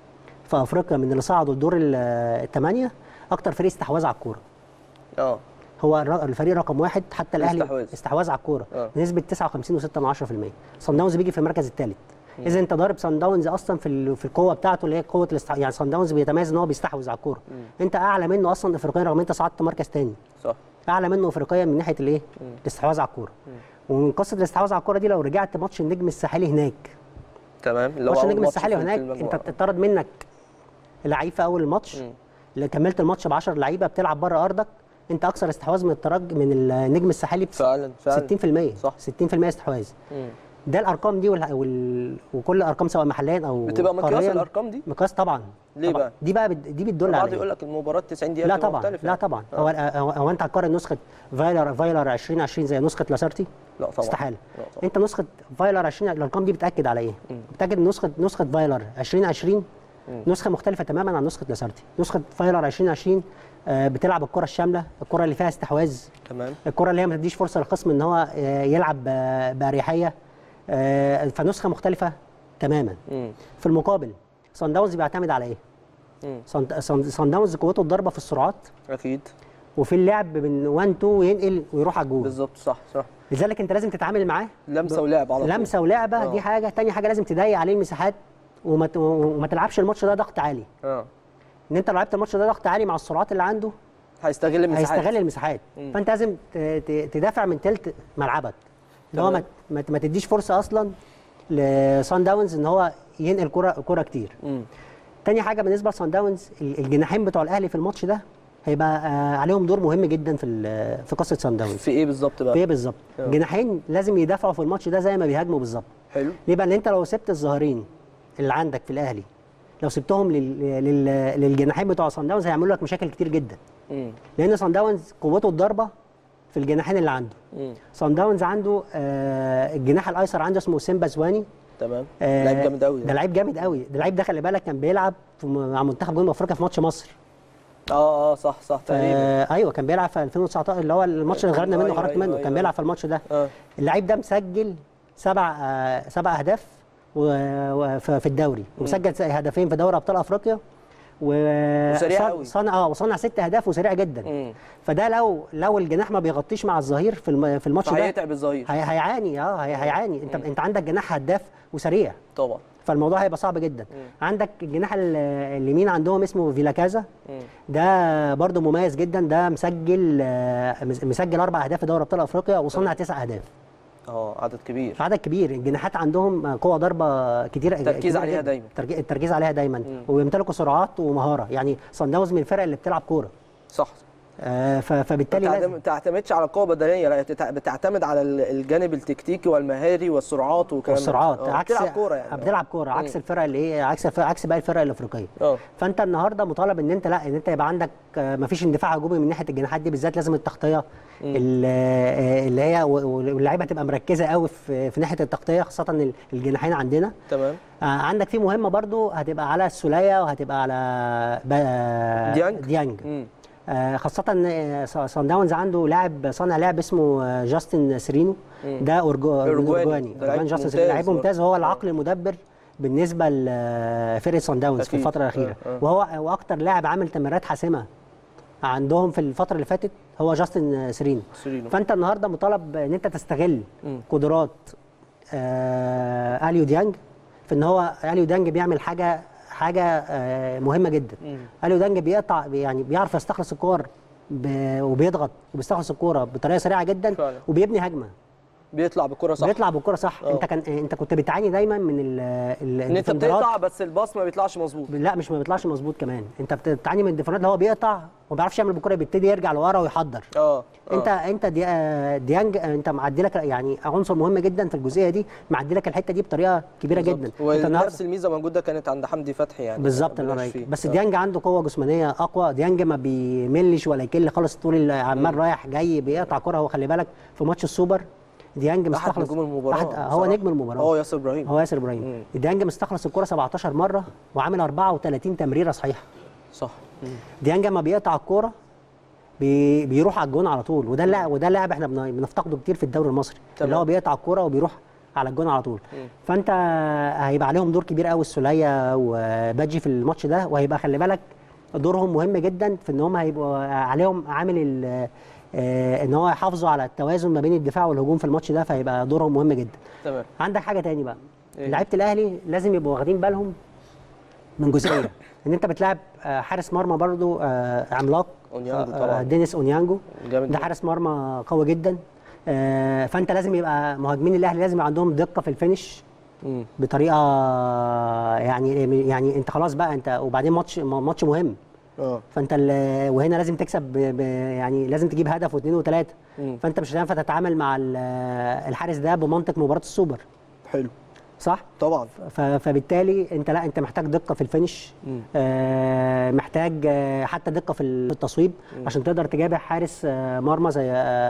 S3: في افريقيا من اللي صعدوا الدور الثمانيه اكتر فريق استحواذ على الكوره
S1: اه
S3: هو الر- الفريق رقم واحد حتى الاهلي
S1: الاستحواذ.
S3: استحواذ على الكوره
S1: آه.
S3: بنسبه 59.6% صن داونز بيجي في المركز الثالث اذا انت ضارب صن داونز اصلا في ال- في القوه بتاعته اللي هي قوه الاستح... يعني صن داونز بيتميز ان هو بيستحوذ على الكوره انت اعلى منه اصلا افريقيا رغم انت صعدت مركز ثاني
S1: صح
S3: اعلى منه افريقيا من ناحيه الايه الاستحواذ على الكوره ومن قصه الاستحواذ على الكوره دي لو رجعت ماتش النجم الساحلي هناك
S1: تمام اللي هو
S3: ماتش
S1: أول
S3: النجم
S1: ماتش
S3: الساحلي
S1: في- في
S3: هناك
S1: المجموعة.
S3: انت اتطرد منك لعيب في اول الماتش اللي كملت الماتش ب 10 لعيبه بتلعب بره ارضك انت اكثر استحواذ من الترجي من النجم الساحلي ب
S1: فعلا فعلا
S3: 60%
S1: صح.
S3: 60% استحواذ
S1: مم.
S3: ده الارقام دي وال... وال... وكل الارقام سواء محليا او
S1: بتبقى مقياس
S3: قارياً.
S1: الارقام دي
S3: مقياس طبعا
S1: ليه
S3: طبعاً.
S1: بقى؟
S3: دي بقى بت... دي بتدل
S1: البعض
S3: على
S1: يقول
S3: إيه؟
S1: لك المباراه 90 دقيقه
S3: لا
S1: بتبقى
S3: طبعا
S1: مختلفة
S3: لا
S1: يعني.
S3: طبعا
S1: آه.
S3: هو هو, هو انت هتقارن نسخه فايلر فايلر 2020 زي نسخه لاسارتي
S1: لا طبعا
S3: استحاله
S1: لا طبعا.
S3: انت نسخه فايلر 20 الارقام دي بتاكد على ايه بتاكد ان نسخه نسخه فايلر 2020 نسخه مختلفه تماما عن نسخه لاسارتي نسخه فايلر 2020 آه، بتلعب الكره الشامله الكره اللي فيها استحواذ
S1: تمام
S3: الكره اللي هي ما تديش فرصه للخصم ان هو آه، يلعب ب- باريحيه آه، فنسخه مختلفه تماما
S1: مم.
S3: في المقابل صن داونز بيعتمد على ايه
S1: مم.
S3: صن صن- صن داونز قوته الضربه في السرعات
S1: اكيد
S3: وفي اللعب من 1 2 وينقل ويروح على الجول
S1: بالظبط صح صح
S3: لذلك انت لازم تتعامل معاه
S1: لمسه ولعب على طول
S3: لمسه ولعبه
S1: آه.
S3: دي حاجه تاني حاجه لازم تضيق عليه المساحات وما ت- وما تلعبش الماتش ده ضغط عالي
S1: اه
S3: ان انت لو لعبت الماتش ده ضغط عالي مع السرعات اللي عنده
S1: هيستغل المساحات
S3: هيستغل المساحات
S1: مم.
S3: فانت لازم ت- ت- تدافع من تلت ملعبك اللي هو ما,
S1: تمام.
S3: ما ما تديش فرصه اصلا لصن داونز ان هو ينقل كره كره كتير
S1: مم.
S3: تاني حاجه بالنسبه لصن داونز ال- الجناحين بتوع الاهلي في الماتش ده هيبقى آه، عليهم دور مهم جدا في ال- في قصه صن داونز
S1: في ايه بالظبط
S3: في
S1: بقى
S3: ايه بالظبط
S1: آه.
S3: الجناحين لازم يدافعوا في الماتش ده زي ما بيهاجموا بالظبط
S1: حلو
S3: ليه بقى؟ لان انت لو سبت الظاهرين اللي عندك في الاهلي لو سبتهم لل... لل... للجناحين بتوع صن داونز هيعملوا لك مشاكل كتير جدا
S1: مم.
S3: لان صن داونز قوته الضربه في الجناحين اللي عنده
S1: مم.
S3: صن داونز عنده آه الجناح الايسر عنده اسمه سيمبا زواني
S1: تمام
S3: آه
S1: لعيب جامد قوي
S3: ده لعيب جامد قوي ده لعيب ده خلي بالك كان بيلعب في م- مع منتخب جنوب افريقيا في ماتش مصر
S1: اه اه صح صح تقريبا
S3: آه ايوه كان بيلعب في 2019 اللي هو الماتش اللي غيرنا منه
S1: أيوة،
S3: خرجت
S1: أيوة،
S3: منه
S1: أيوة،
S3: كان بيلعب في الماتش ده
S1: اه
S3: اللعيب ده مسجل سبع آه سبع اهداف و- و- في في الدوري ومسجل س- هدفين في دوري ابطال افريقيا و
S1: وسريع
S3: صن-
S1: قوي.
S3: صنع اه وصنع ست اهداف وسريع جدا
S1: مم.
S3: فده لو لو الجناح ما بيغطيش مع الظهير في الم- في الماتش ده
S1: فهيتعب الظهير
S3: هي هيعاني اه هي هيعاني انت انت عندك جناح هداف وسريع
S1: طبعا
S3: فالموضوع هيبقى صعب جدا عندك الجناح ال- اليمين عندهم اسمه فيلاكازا
S1: مم.
S3: ده برده مميز جدا ده مسجل آه، مس- مسجل اربع اهداف في دوري ابطال افريقيا وصنع تسع اهداف
S1: اه عدد كبير
S3: عدد كبير الجناحات عندهم قوه ضربه كتير
S1: تركيز
S3: كتير
S1: عليها
S3: جداً.
S1: دايما.
S3: تركي- التركيز عليها دايما وبيمتلكوا سرعات ومهاره يعني صن داونز من الفرق اللي بتلعب كوره
S1: صح
S3: آه، ف- فبالتالي
S1: ما
S3: لازم
S1: تعتمدش على القوه البدنيه لا بتع- بتعتمد على ال- الجانب التكتيكي والمهاري والسرعات والكلام ده.
S3: والسرعات
S1: آه،
S3: عكس
S1: بتلعب كوره يعني
S3: بتلعب كوره عكس الفرق اللي هي عكس الفرق عكس باقي الفرق الافريقيه
S1: اه
S3: فانت النهارده مطالب ان انت لا ان انت يبقى عندك آه، مفيش اندفاع هجومي من ناحيه الجناحات دي بالذات لازم التغطيه ال- آه، اللي هي و- واللعيبه تبقى مركزه قوي في في ناحيه التغطيه خاصه ال- الجناحين عندنا
S1: تمام
S3: آه، عندك في مهمه برضو هتبقى على السوليه وهتبقى على با-
S1: ديانج؟
S3: ديانج
S1: مم.
S3: آه، خاصة آه، ص- صن داونز عنده لاعب صانع لعب اسمه آه، جاستن سيرينو ده أورجو
S1: أورجواني.
S3: أورجواني
S1: ده لعيب
S3: أورجواني جاستن
S1: ممتاز
S3: سيرينو لعيب
S1: برضه.
S3: ممتاز وهو
S1: آه.
S3: العقل المدبر بالنسبة لفرقة صن داونز في
S1: أكيد.
S3: الفترة الأخيرة
S1: آه، آه.
S3: وهو واكتر لاعب عامل تمريرات حاسمة عندهم في الفترة اللي فاتت هو جاستن سيرينو
S1: سيرينو.
S3: فأنت النهاردة مطالب إن أنت تستغل
S1: مم.
S3: قدرات آه اليو ديانج في ان هو اليو ديانج بيعمل حاجه حاجه آه مهمه جدا
S1: مم.
S3: اليو ديانج بيقطع يعني بيعرف يستخلص الكور ب- وبيضغط وبيستخلص الكوره بطريقه سريعه جدا
S1: فعلا.
S3: وبيبني هجمه
S1: بيطلع بالكره صح
S3: بيطلع بالكره صح
S1: آه.
S3: انت كان انت كنت بتعاني دايما من ال ال
S1: ان انت
S3: الديفندرات.
S1: بتقطع بس الباص ما بيطلعش مظبوط
S3: لا مش ما بيطلعش مظبوط كمان انت بتعاني من الديفندرات اللي هو بيقطع وما بيعرفش يعمل بالكره بيبتدي يرجع لورا ويحضر
S1: اه
S3: انت
S1: آه.
S3: انت دي آه، ديانج آه، انت معدي لك يعني عنصر مهم جدا في الجزئيه دي معدي لك الحته دي بطريقه كبيره جدا انت النهارده
S1: ونفس الميزه موجوده كانت عند حمدي فتحي يعني
S3: بالظبط
S1: ما
S3: الله
S1: بلاش
S3: يبارك
S1: فيه.
S3: بس
S1: آه.
S3: ديانج عنده قوه جسمانيه اقوى ديانج ما بيملش ولا يكل خالص طول ال- عمال رايح جاي بيقطع كره هو خلي بالك في ماتش السوبر ديانج
S1: احد
S3: مستخلص
S1: نجوم المباراه
S3: أحد هو
S1: بصراحة.
S3: نجم المباراه
S1: اه ياسر ابراهيم
S3: هو ياسر ابراهيم ديانج مستخلص الكره 17 مره وعامل 34 تمريره صحيحه
S1: صح مم.
S3: ديانج لما بيقطع الكوره بي بيروح على الجون على طول وده اللاعب وده اللاعب احنا بن- بنفتقده كتير في الدوري المصري
S1: تمام.
S3: اللي هو بيقطع الكوره وبيروح على الجون على طول فانت هيبقى عليهم دور كبير قوي السوليه وباجي في الماتش ده وهيبقى خلي بالك دورهم مهم جدا في ان هم هيبقوا عليهم عامل ال- آه، ان هو يحافظوا على التوازن ما بين الدفاع والهجوم في الماتش ده فهيبقى دورهم مهم جدا
S1: تمام
S3: عندك حاجه تاني بقى
S1: إيه؟
S3: لعيبه الاهلي لازم يبقوا واخدين بالهم من جزئيه ان انت بتلعب آه، حارس مرمى برضو آه، عملاق
S1: أونيانجو
S3: آه،
S1: طبعاً.
S3: دينيس اونيانجو
S1: جامد
S3: ده
S1: جدا.
S3: حارس مرمى قوي جدا آه، فانت لازم يبقى مهاجمين الاهلي لازم يبقى عندهم دقه في الفينش
S1: مم.
S3: بطريقه يعني يعني انت خلاص بقى انت وبعدين ماتش ماتش مهم
S1: اه
S3: فانت ال- وهنا لازم تكسب ب ب يعني لازم تجيب هدف واثنين وثلاثه
S1: مم.
S3: فانت مش هينفع تتعامل مع ال- الحارس ده بمنطق مباراه السوبر
S1: حلو
S3: صح؟
S1: طبعا
S3: ف- فبالتالي انت لا انت محتاج دقه في الفينش
S1: مم.
S3: آه محتاج آه حتى دقه في التصويب عشان تقدر تجابه حارس آه مرمى زي آه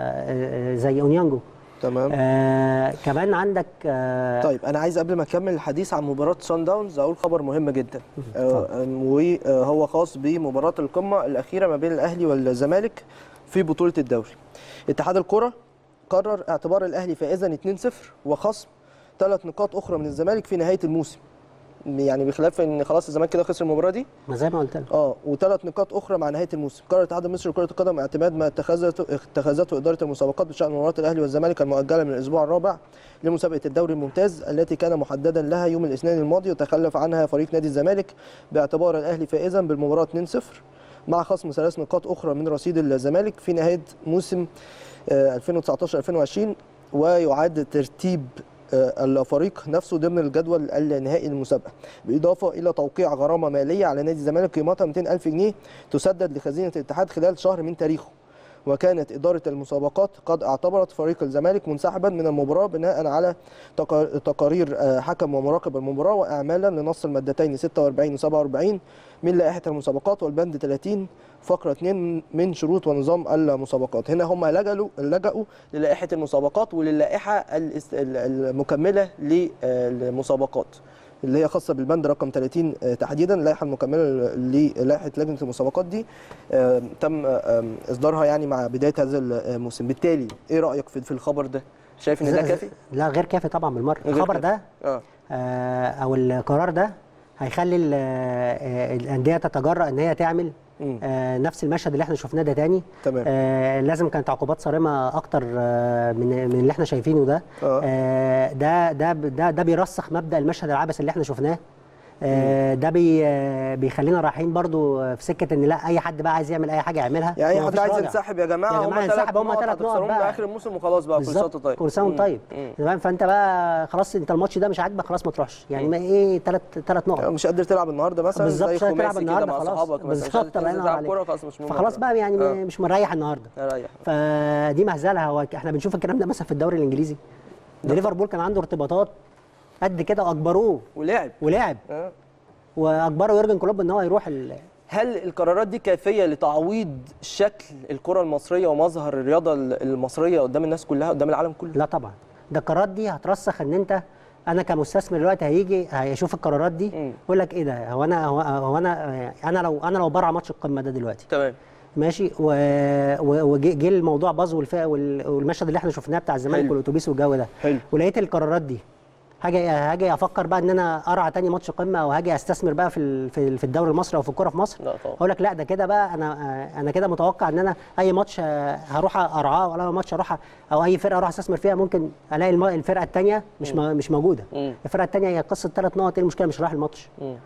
S3: آه زي اونيانجو
S1: تمام
S3: آه كمان عندك آه
S1: طيب انا عايز قبل ما اكمل الحديث عن مباراه سان داونز اقول خبر مهم جدا آه، وهو خاص بمباراه القمه الاخيره ما بين الاهلي والزمالك في بطوله الدوري اتحاد الكره قرر اعتبار الاهلي فائزا 2-0 وخصم ثلاث نقاط اخرى من الزمالك في نهايه الموسم يعني بخلاف ان خلاص الزمالك كده خسر المباراه دي
S3: ما زي ما قلت لك
S1: اه وثلاث نقاط اخرى مع نهايه الموسم قرر الاتحاد المصري لكره القدم اعتماد ما اتخذته اتخذته اداره المسابقات بشان مباراه الاهلي والزمالك المؤجله من الاسبوع الرابع لمسابقه الدوري الممتاز التي كان محددا لها يوم الاثنين الماضي وتخلف عنها فريق نادي الزمالك باعتبار الاهلي فائزا بالمباراه 2-0 مع خصم ثلاث نقاط اخرى من رصيد الزمالك في نهايه موسم آه، 2019 2020 ويعاد ترتيب آه، الفريق نفسه ضمن الجدول النهائي للمسابقه بالاضافه الى توقيع غرامه ماليه على نادي الزمالك قيمتها 200 الف جنيه تسدد لخزينه الاتحاد خلال شهر من تاريخه وكانت إدارة المسابقات قد اعتبرت فريق الزمالك منسحبا من المباراة بناء على تقا- تقارير آه، حكم ومراقب المباراة وإعمالا لنص المادتين 46 و 47 من لائحة المسابقات والبند 30 فقرة 2 من شروط ونظام المسابقات هنا هم لجأوا لجأوا للائحة المسابقات وللائحة الاست- ال- المكملة للمسابقات اللي هي خاصه بالبند رقم 30 آه، تحديدا اللائحه المكمله للائحه لجنه المسابقات دي آه، تم آه، اصدارها يعني مع بدايه هذا الموسم بالتالي ايه رايك في في الخبر ده شايف ان ده كافي
S3: لا غير كافي طبعا بالمره
S1: غير
S3: الخبر
S1: كافي.
S3: ده
S1: اه
S3: آه او القرار ده هيخلي ال- آه، الانديه تتجرأ ان هي تعمل
S1: مم.
S3: آه نفس المشهد اللي احنا شفناه ده تاني
S1: تمام.
S3: آه لازم كانت عقوبات صارمه اكتر آه من من اللي احنا شايفينه ده
S1: آه.
S3: آه ده ده ده ده بيرسخ مبدا المشهد العبثي اللي احنا شفناه آه، ده بي آه، بيخلينا رايحين برضو في سكه ان لا اي حد بقى عايز يعمل اي حاجه يعملها
S1: يعني اي
S3: ما
S1: حد
S3: فيش
S1: عايز
S3: راجع.
S1: ينسحب يا جماعه
S3: يا
S1: هم
S3: جماعه
S1: ثلاث
S3: ينسحب هم
S1: نقط
S3: ثلاث نقط
S1: هتخسروهم
S3: بقى
S1: لاخر الموسم وخلاص بقى كل سنه
S3: بالظبط
S1: وانت طيب
S3: كل سنه وانت
S1: مم.
S3: طيب
S1: مم.
S3: تمام فانت بقى خلاص انت الماتش ده مش عاجبك خلاص ما تروحش يعني ما ايه ثلاث ثلاث نقط
S1: مش قادر تلعب النهارده مثلا
S3: بالظبط
S1: زي
S3: مش هتلعب
S1: خماسي كده
S3: النهارده
S1: مع
S3: خلاص
S1: صحابك مثلا مش قادر
S3: بالظبط الله
S1: تنزل
S3: ينور
S1: تلعب
S3: عليك.
S1: كوره خلاص مش مهم
S3: فخلاص بقى يعني
S1: آه.
S3: مش مريح النهارده
S1: ريح
S3: فدي مهزله هو احنا بنشوف الكلام ده مثلا في الدوري الانجليزي ده ليفربول كان عنده ارتباطات قد كده واجبروه
S1: ولعب
S3: ولعب
S1: آه.
S3: واجبروا يورجن كلوب ان هو يروح ال...
S1: هل القرارات دي كافيه لتعويض شكل الكره المصريه ومظهر الرياضه المصريه قدام الناس كلها قدام العالم كله
S3: لا طبعا ده القرارات دي هترسخ ان انت انا كمستثمر دلوقتي هيجي هيشوف القرارات دي
S1: مم.
S3: يقول لك ايه ده هو انا هو, هو انا انا لو انا لو برع ماتش القمه ده دلوقتي
S1: تمام
S3: ماشي و... و... وجه جه الموضوع باظ والف... وال... والمشهد اللي احنا شفناه بتاع الزمالك
S1: حلو.
S3: والاتوبيس والجو ده
S1: حلو.
S3: ولقيت القرارات دي هاجي هاجي افكر بقى ان انا ارعى تاني ماتش قمه او هاجي استثمر بقى في ال- في في الدوري المصري او في الكوره في مصر
S1: لا طبعا.
S3: اقول لك لا ده كده بقى انا انا كده متوقع ان انا اي ماتش ه- هروح ارعاه ولا ماتش اروح أ- او اي فرقه اروح استثمر فيها ممكن الاقي الم- الفرقه الثانيه مش م- مش موجوده
S1: مم.
S3: الفرقه الثانيه هي قصه ثلاث نقط ايه المشكله مش رايح الماتش
S1: مم.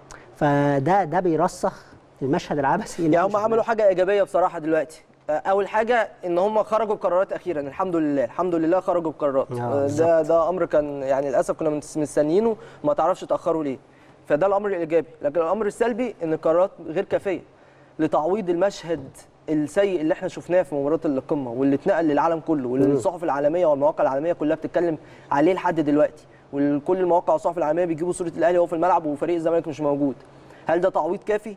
S3: فده ده بيرسخ المشهد العبثي اللي
S1: يعني
S3: إحنا
S1: هم عملوا حاجه ايجابيه بصراحه دلوقتي آه، اول حاجه ان هم خرجوا بقرارات اخيرا الحمد لله الحمد لله خرجوا بقرارات
S3: آه،
S1: آه،
S3: بالظبط.
S1: ده ده امر كان يعني للاسف كنا مس- مستنيينه ما تعرفش تاخروا ليه فده الامر الايجابي لكن الامر السلبي ان القرارات غير كافيه لتعويض المشهد السيء اللي احنا شفناه في مباراه القمه واللي اتنقل للعالم كله واللي الصحف العالميه والمواقع العالميه كلها بتتكلم عليه لحد دلوقتي وكل المواقع والصحف العالميه بيجيبوا صوره الاهلي وهو في الملعب وفريق الزمالك مش موجود هل ده تعويض كافي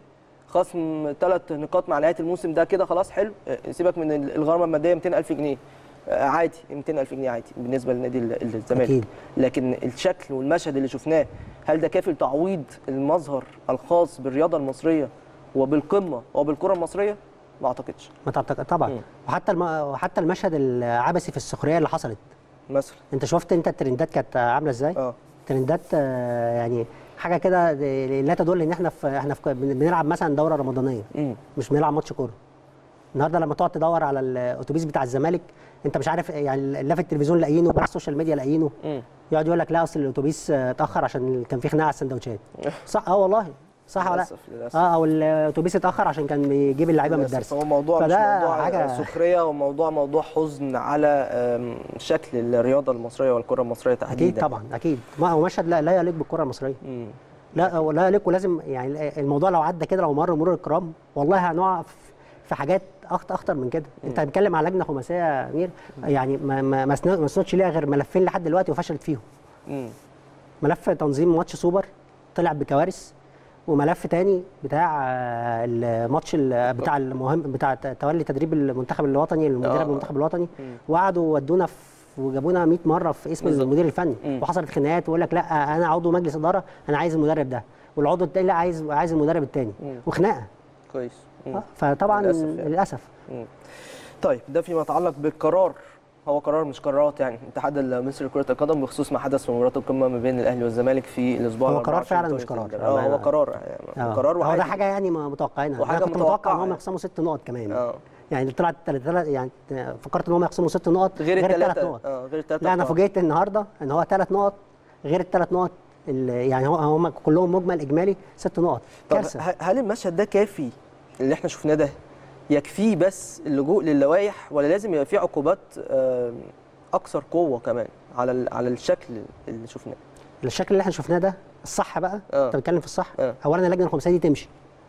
S1: خصم ثلاث نقاط مع نهايه الموسم ده كده خلاص حلو آه، سيبك من ال- الغرامه الماديه 200000 جنيه آه، عادي 200000 جنيه عادي بالنسبه لنادي ال- الزمالك
S3: أكيد.
S1: لكن الشكل والمشهد اللي شفناه هل ده كافي لتعويض المظهر الخاص بالرياضه المصريه وبالقمه وبالكره المصريه ما اعتقدش
S3: ما تعتقد طبعا
S1: مم.
S3: وحتى الم... وحتى المشهد العبثي في السخريه اللي حصلت
S1: مثلا
S3: انت شفت انت الترندات كانت عامله ازاي
S1: اه
S3: ترندات آه، يعني حاجه كده لا تدل ان احنا في احنا في بن- بنلعب مثلا دوره رمضانيه
S1: امم
S3: مش بنلعب ماتش كوره النهارده لما تقعد تدور على الاتوبيس بتاع الزمالك انت مش عارف يعني لا في التلفزيون لاقيينه ولا على السوشيال ميديا لاقيينه
S1: امم
S3: يقعد يقول لك لا اصل الاتوبيس آه، اتاخر عشان كان في خناقه على السندوتشات صح اه والله صح ولا لا
S1: للأسف- للأسف.
S3: اه او الاتوبيس اتاخر عشان كان بيجيب اللعيبه من الدرس
S1: هو موضوع مش
S3: فده
S1: موضوع
S3: حاجة-
S1: سخريه وموضوع موضوع حزن على آم، شكل الرياضه المصريه والكره المصريه تحديدا
S3: اكيد طبعا اكيد ما هو مشهد لا, لا يليق بالكره المصريه
S1: مم.
S3: لا لا يليق ولازم يعني الموضوع لو عدى كده لو مر مرور الكرام والله هنقع في- في حاجات اخطر اخطر من كده انت بتتكلم على لجنه خماسيه يا امير يعني ما ما ما سن- ما سندش ليها غير ملفين لحد دلوقتي وفشلت فيهم
S1: مم.
S3: ملف تنظيم ماتش سوبر طلع بكوارث وملف تاني بتاع آه، الماتش ال- بتاع المهم بتاع ت- تولي تدريب المنتخب الوطني المدرب
S1: آه.
S3: المنتخب الوطني وقعدوا ودونا في وجابونا 100 مره في اسم
S1: بالظبط.
S3: المدير الفني
S1: مم.
S3: وحصلت خناقات ويقول لك لا انا عضو مجلس اداره انا عايز المدرب ده والعضو التاني لا عايز عايز المدرب التاني
S1: مم.
S3: وخناقه
S1: كويس مم.
S3: آه، فطبعا
S1: للأسف
S3: للاسف,
S1: يعني.
S3: للأسف.
S1: مم. طيب ده فيما يتعلق بالقرار هو قرار مش قرارات يعني الاتحاد المصري لكره القدم بخصوص ما حدث في مباراه القمه ما بين الاهلي والزمالك في الاسبوع
S3: هو
S1: ال
S3: قرار
S1: 24
S3: فعلا مش
S1: بتوع
S3: قرار.
S1: الاسكندرية. اه هو
S3: آه.
S1: قرار يعني
S3: آه.
S1: قرار
S3: هو
S1: وعادي
S3: ده حاجه يعني ما متوقعينها
S1: وحاجة
S3: انا كنت
S1: متوقعة
S3: متوقع ان هم
S1: يعني.
S3: يخصموا ست نقط كمان
S1: اه
S3: يعني طلعت تلات تلات يعني فكرت ان هم يخصموا ست نقط
S1: غير
S3: الثلاث
S1: الثلاثه
S3: نقط
S1: اه غير الثلاثه
S3: لا انا فوجئت النهارده ان هو ثلاث نقط غير الثلاث نقط اللي- يعني هو هم كلهم مجمل اجمالي ست نقط
S1: طب
S3: كارثه
S1: ه- هل المشهد ده كافي اللي احنا شفناه ده يكفيه بس اللجوء للوائح ولا لازم يبقى فيه عقوبات آم، اكثر قوه كمان على ال- على الشكل اللي شفناه
S3: الشكل اللي احنا شفناه ده الصح بقى
S1: آه.
S3: انت بتتكلم في الصح
S1: آه.
S3: اولا اللجنه الخماسيه دي تمشي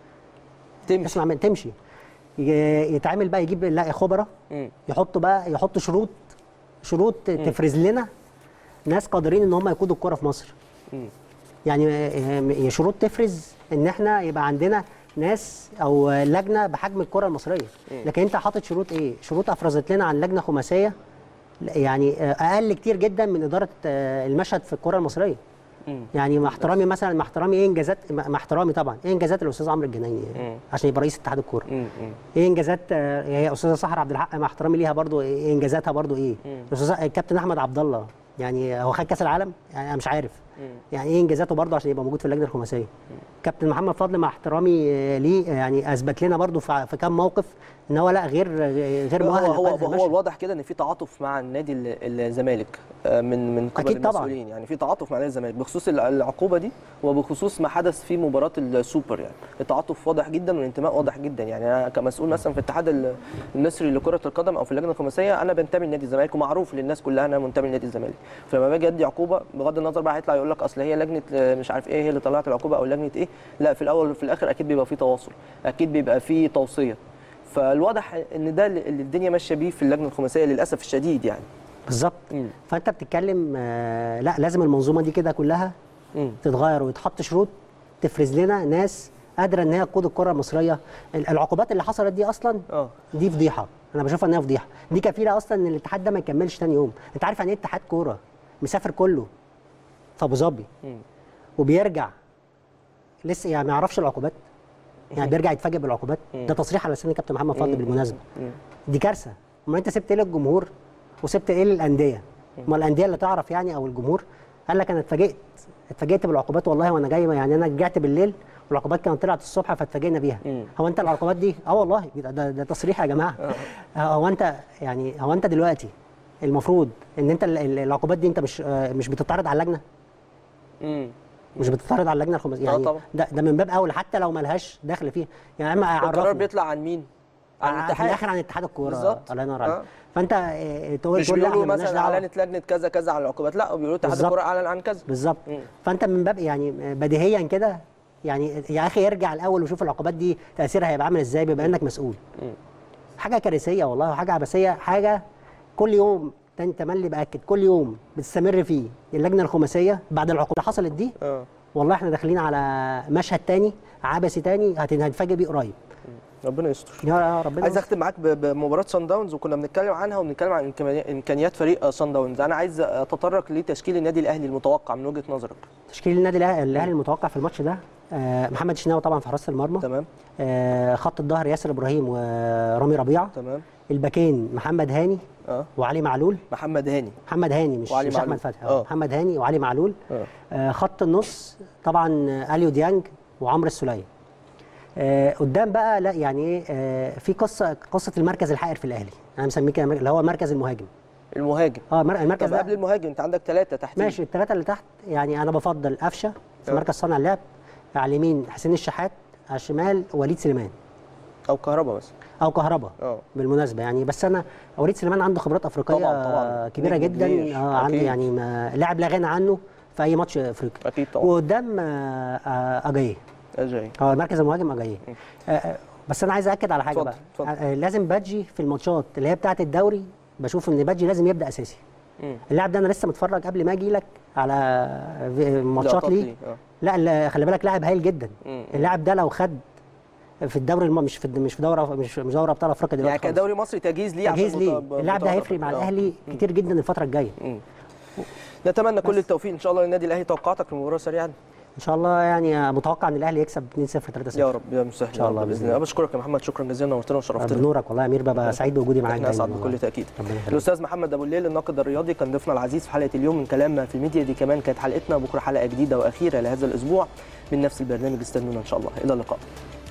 S1: تمشي
S3: اسمع من تمشي ي- يتعمل بقى يجيب لا خبراء
S1: مم.
S3: يحطوا بقى يحطوا شروط شروط تفرز لنا ناس قادرين ان هم يقودوا الكره في مصر
S1: مم.
S3: يعني آه، شروط تفرز ان احنا يبقى عندنا ناس او لجنه بحجم الكره المصريه لكن انت حاطط شروط ايه شروط افرزت لنا عن لجنه خماسيه يعني آه، اقل كتير جدا من اداره آه، المشهد في الكره المصريه
S1: مم.
S3: يعني مع احترامي مثلا مع احترامي ايه انجازات مع احترامي طبعا ايه انجازات الاستاذ عمرو الجنايني
S1: مم.
S3: عشان يبقى رئيس اتحاد الكوره
S1: مم. مم.
S3: ايه انجازات آه، هي استاذه سحر عبد الحق مع احترامي ليها برضو ايه انجازاتها برضو ايه
S1: مم.
S3: الاستاذ الكابتن احمد عبد الله يعني هو خد كاس العالم يعني انا مش عارف يعني ايه انجازاته برضه عشان يبقى موجود في اللجنه الخماسيه كابتن محمد فضل مع احترامي آه، ليه آه، يعني اثبت لنا برضه في في كام موقف ان هو لا غير غير
S1: هو
S3: مؤهل
S1: هو
S3: لقيادة
S1: هو
S3: المشهد.
S1: الواضح كده ان في تعاطف مع النادي ال- الزمالك آه، من من قبل
S3: أكيد طبعاً.
S1: المسؤولين يعني في تعاطف مع نادي الزمالك بخصوص الع- العقوبه دي وبخصوص ما حدث في مباراه السوبر يعني التعاطف واضح جدا والانتماء واضح جدا يعني انا كمسؤول مثلا في الاتحاد ال- المصري لكره القدم او في اللجنه الخماسيه انا بنتمي لنادي الزمالك ومعروف للناس كلها انا منتمي لنادي الزمالك فلما باجي ادي عقوبه بغض النظر بقى هيطلع يقول لك اصل هي لجنه آه، مش عارف ايه هي اللي طلعت العقوبه او لجنه ايه لا في الاول وفي الاخر اكيد بيبقى في تواصل اكيد بيبقى في توصيه فالواضح ان ده اللي اللي الدنيا ماشيه بيه في اللجنه الخماسيه للاسف الشديد يعني
S3: بالظبط
S1: مم.
S3: فانت بتتكلم آه، لا لازم المنظومه دي كده كلها
S1: مم.
S3: تتغير ويتحط شروط تفرز لنا ناس قادره ان هي تقود الكره المصريه ال- العقوبات اللي حصلت دي اصلا
S1: اه
S3: دي فضيحه انا بشوفها انها فضيحه دي كفيله اصلا ان الاتحاد ده ما يكملش تاني يوم انت عارف يعني ايه اتحاد كوره مسافر كله في ابو ظبي
S1: مم.
S3: وبيرجع لسه يعني ما يعرفش العقوبات يعني بيرجع يتفاجئ بالعقوبات ده تصريح على لسان كابتن محمد فضل بالمناسبه
S1: مم.
S3: دي كارثه امال انت سبت ايه للجمهور وسبت ايه للانديه امال الانديه اللي تعرف يعني او الجمهور قال لك انا اتفاجئت اتفاجئت بالعقوبات والله وانا جاي يعني انا رجعت بالليل والعقوبات كانت طلعت الصبح فاتفاجئنا بيها
S1: مم.
S3: هو انت العقوبات دي اه والله ده, ده, ده تصريح يا جماعه هو انت يعني هو انت دلوقتي المفروض ان انت ال- ال- العقوبات دي انت مش آه، مش بتتعرض على اللجنه
S1: مم.
S3: مش بتتعرض على اللجنه الخماسيه
S1: آه
S3: يعني
S1: طبعا.
S3: ده, ده من باب اول حتى لو ملهاش دخل فيها يعني اما
S1: القرار
S3: عرفني
S1: بيطلع عن مين؟ عن
S3: في
S1: الاتحاد
S3: الاخر عن اتحاد الكوره
S1: بالظبط.
S3: الله ينور
S1: آه.
S3: عليك فانت آه، تقول
S1: مش
S3: تقول لا
S1: بيقولوا
S3: احنا مالناش
S1: مثلا
S3: دعوه
S1: اعلنت لجنه كذا كذا على العقوبات لا بيقولوا اتحاد
S3: بالظبط.
S1: الكوره اعلن عن كذا
S3: بالظبط
S1: مم.
S3: فانت من باب يعني بديهيا كده يعني يا اخي ارجع الاول وشوف العقوبات دي تاثيرها هيبقى عامل ازاي بما انك مسؤول
S1: مم.
S3: حاجه كارثيه والله وحاجه عبثيه حاجه كل يوم تاني تملي باكد كل يوم بتستمر فيه اللجنه الخماسيه بعد العقوبه اللي حصلت دي
S1: اه
S3: والله احنا داخلين على مشهد تاني عبثي تاني هت- هنتفاجئ بيه قريب
S1: ربنا يستر
S3: يا يا ربنا
S1: عايز
S3: يستر.
S1: اختم معاك ب- بمباراه سان داونز وكنا بنتكلم عنها وبنتكلم عن إمكاني- امكانيات فريق سان داونز انا عايز اتطرق لتشكيل النادي الاهلي المتوقع من وجهه نظرك
S3: تشكيل النادي الأه- الاهلي المتوقع في الماتش ده آه، محمد شناوي طبعا في حراسه المرمى
S1: تمام
S3: آه، خط الظهر ياسر ابراهيم ورامي ربيعه
S1: تمام
S3: الباكين محمد هاني
S1: اه
S3: وعلي معلول
S1: محمد هاني
S3: محمد هاني مش
S1: وعلي
S3: مش
S1: معلول.
S3: احمد فتحي
S1: آه.
S3: آه. محمد هاني وعلي معلول
S1: اه
S3: آه خط النص طبعا آه، اليو ديانج وعمرو السوليه آه قدام بقى لا يعني ايه آه في قصه قصه المركز الحائر في الاهلي انا مسميه كده اللي هو مركز المهاجم
S1: المهاجم
S3: اه مر- المركز
S1: طب قبل
S3: ده
S1: المهاجم انت عندك ثلاثه تحت
S3: ماشي الثلاثه اللي تحت يعني انا بفضل قفشه في
S1: آه.
S3: مركز صانع اللعب على اليمين حسين الشحات على الشمال وليد سليمان
S1: او كهربا بس
S3: او كهربا
S1: اه
S3: بالمناسبه يعني بس انا وليد سليمان عنده خبرات افريقيه
S1: طبعاً، طبعاً.
S3: كبيره
S1: نجم
S3: جدا
S1: كبير.
S3: آه عنده
S1: أكيد.
S3: يعني ما لاعب لا غنى عنه في اي ماتش افريقي
S1: اكيد طبعا
S3: وقدام آه، آه، اجاييه
S1: اجاي
S3: اه مركز المهاجم اجاييه آه، آه، بس انا عايز اكد على حاجه
S1: اتفضل،
S3: بقى
S1: اتفضل.
S3: آه، لازم بادجي في الماتشات اللي هي بتاعه الدوري بشوف ان بادجي لازم يبدا اساسي
S1: مم.
S3: اللاعب ده انا لسه متفرج قبل ما اجي لك على في- ماتشات
S1: لقطات
S3: ليه
S1: ليه، آه.
S3: لا لا، خلي بالك لاعب هايل جدا
S1: مم.
S3: اللاعب ده لو خد في الدوري الم... مش في مش في دوره مش مش دوره ابطال افريقيا دلوقتي
S1: يعني
S3: خالص.
S1: كدوري مصري تجهيز ليه
S3: تجهيز
S1: عشان
S3: ليه
S1: مت-
S3: اللاعب ده
S1: متوقع.
S3: هيفرق مع
S1: آه.
S3: الاهلي كتير جدا الفتره الجايه
S1: مم. نتمنى كل التوفيق ان شاء الله للنادي الاهلي توقعاتك في المباراه سريعا
S3: ان شاء الله يعني متوقع ان الاهلي يكسب 2-0 3-0
S1: يا رب يا مسهل
S3: إن شاء الله
S1: باذن الله بشكرك يا محمد شكرا جزيلا نورتنا وشرفتنا
S3: بنورك والله يا امير ببقى سعيد بوجودي معاك
S1: احنا اسعد
S3: دايماً
S1: بكل
S3: والله.
S1: تاكيد
S3: ربنا يخليك.
S1: الاستاذ محمد ابو الليل الناقد الرياضي كان ضيفنا العزيز في حلقه اليوم من كلام في الميديا دي كمان كانت حلقتنا بكره حلقه جديده واخيره لهذا الاسبوع من نفس البرنامج استنونا ان شاء الله الى اللقاء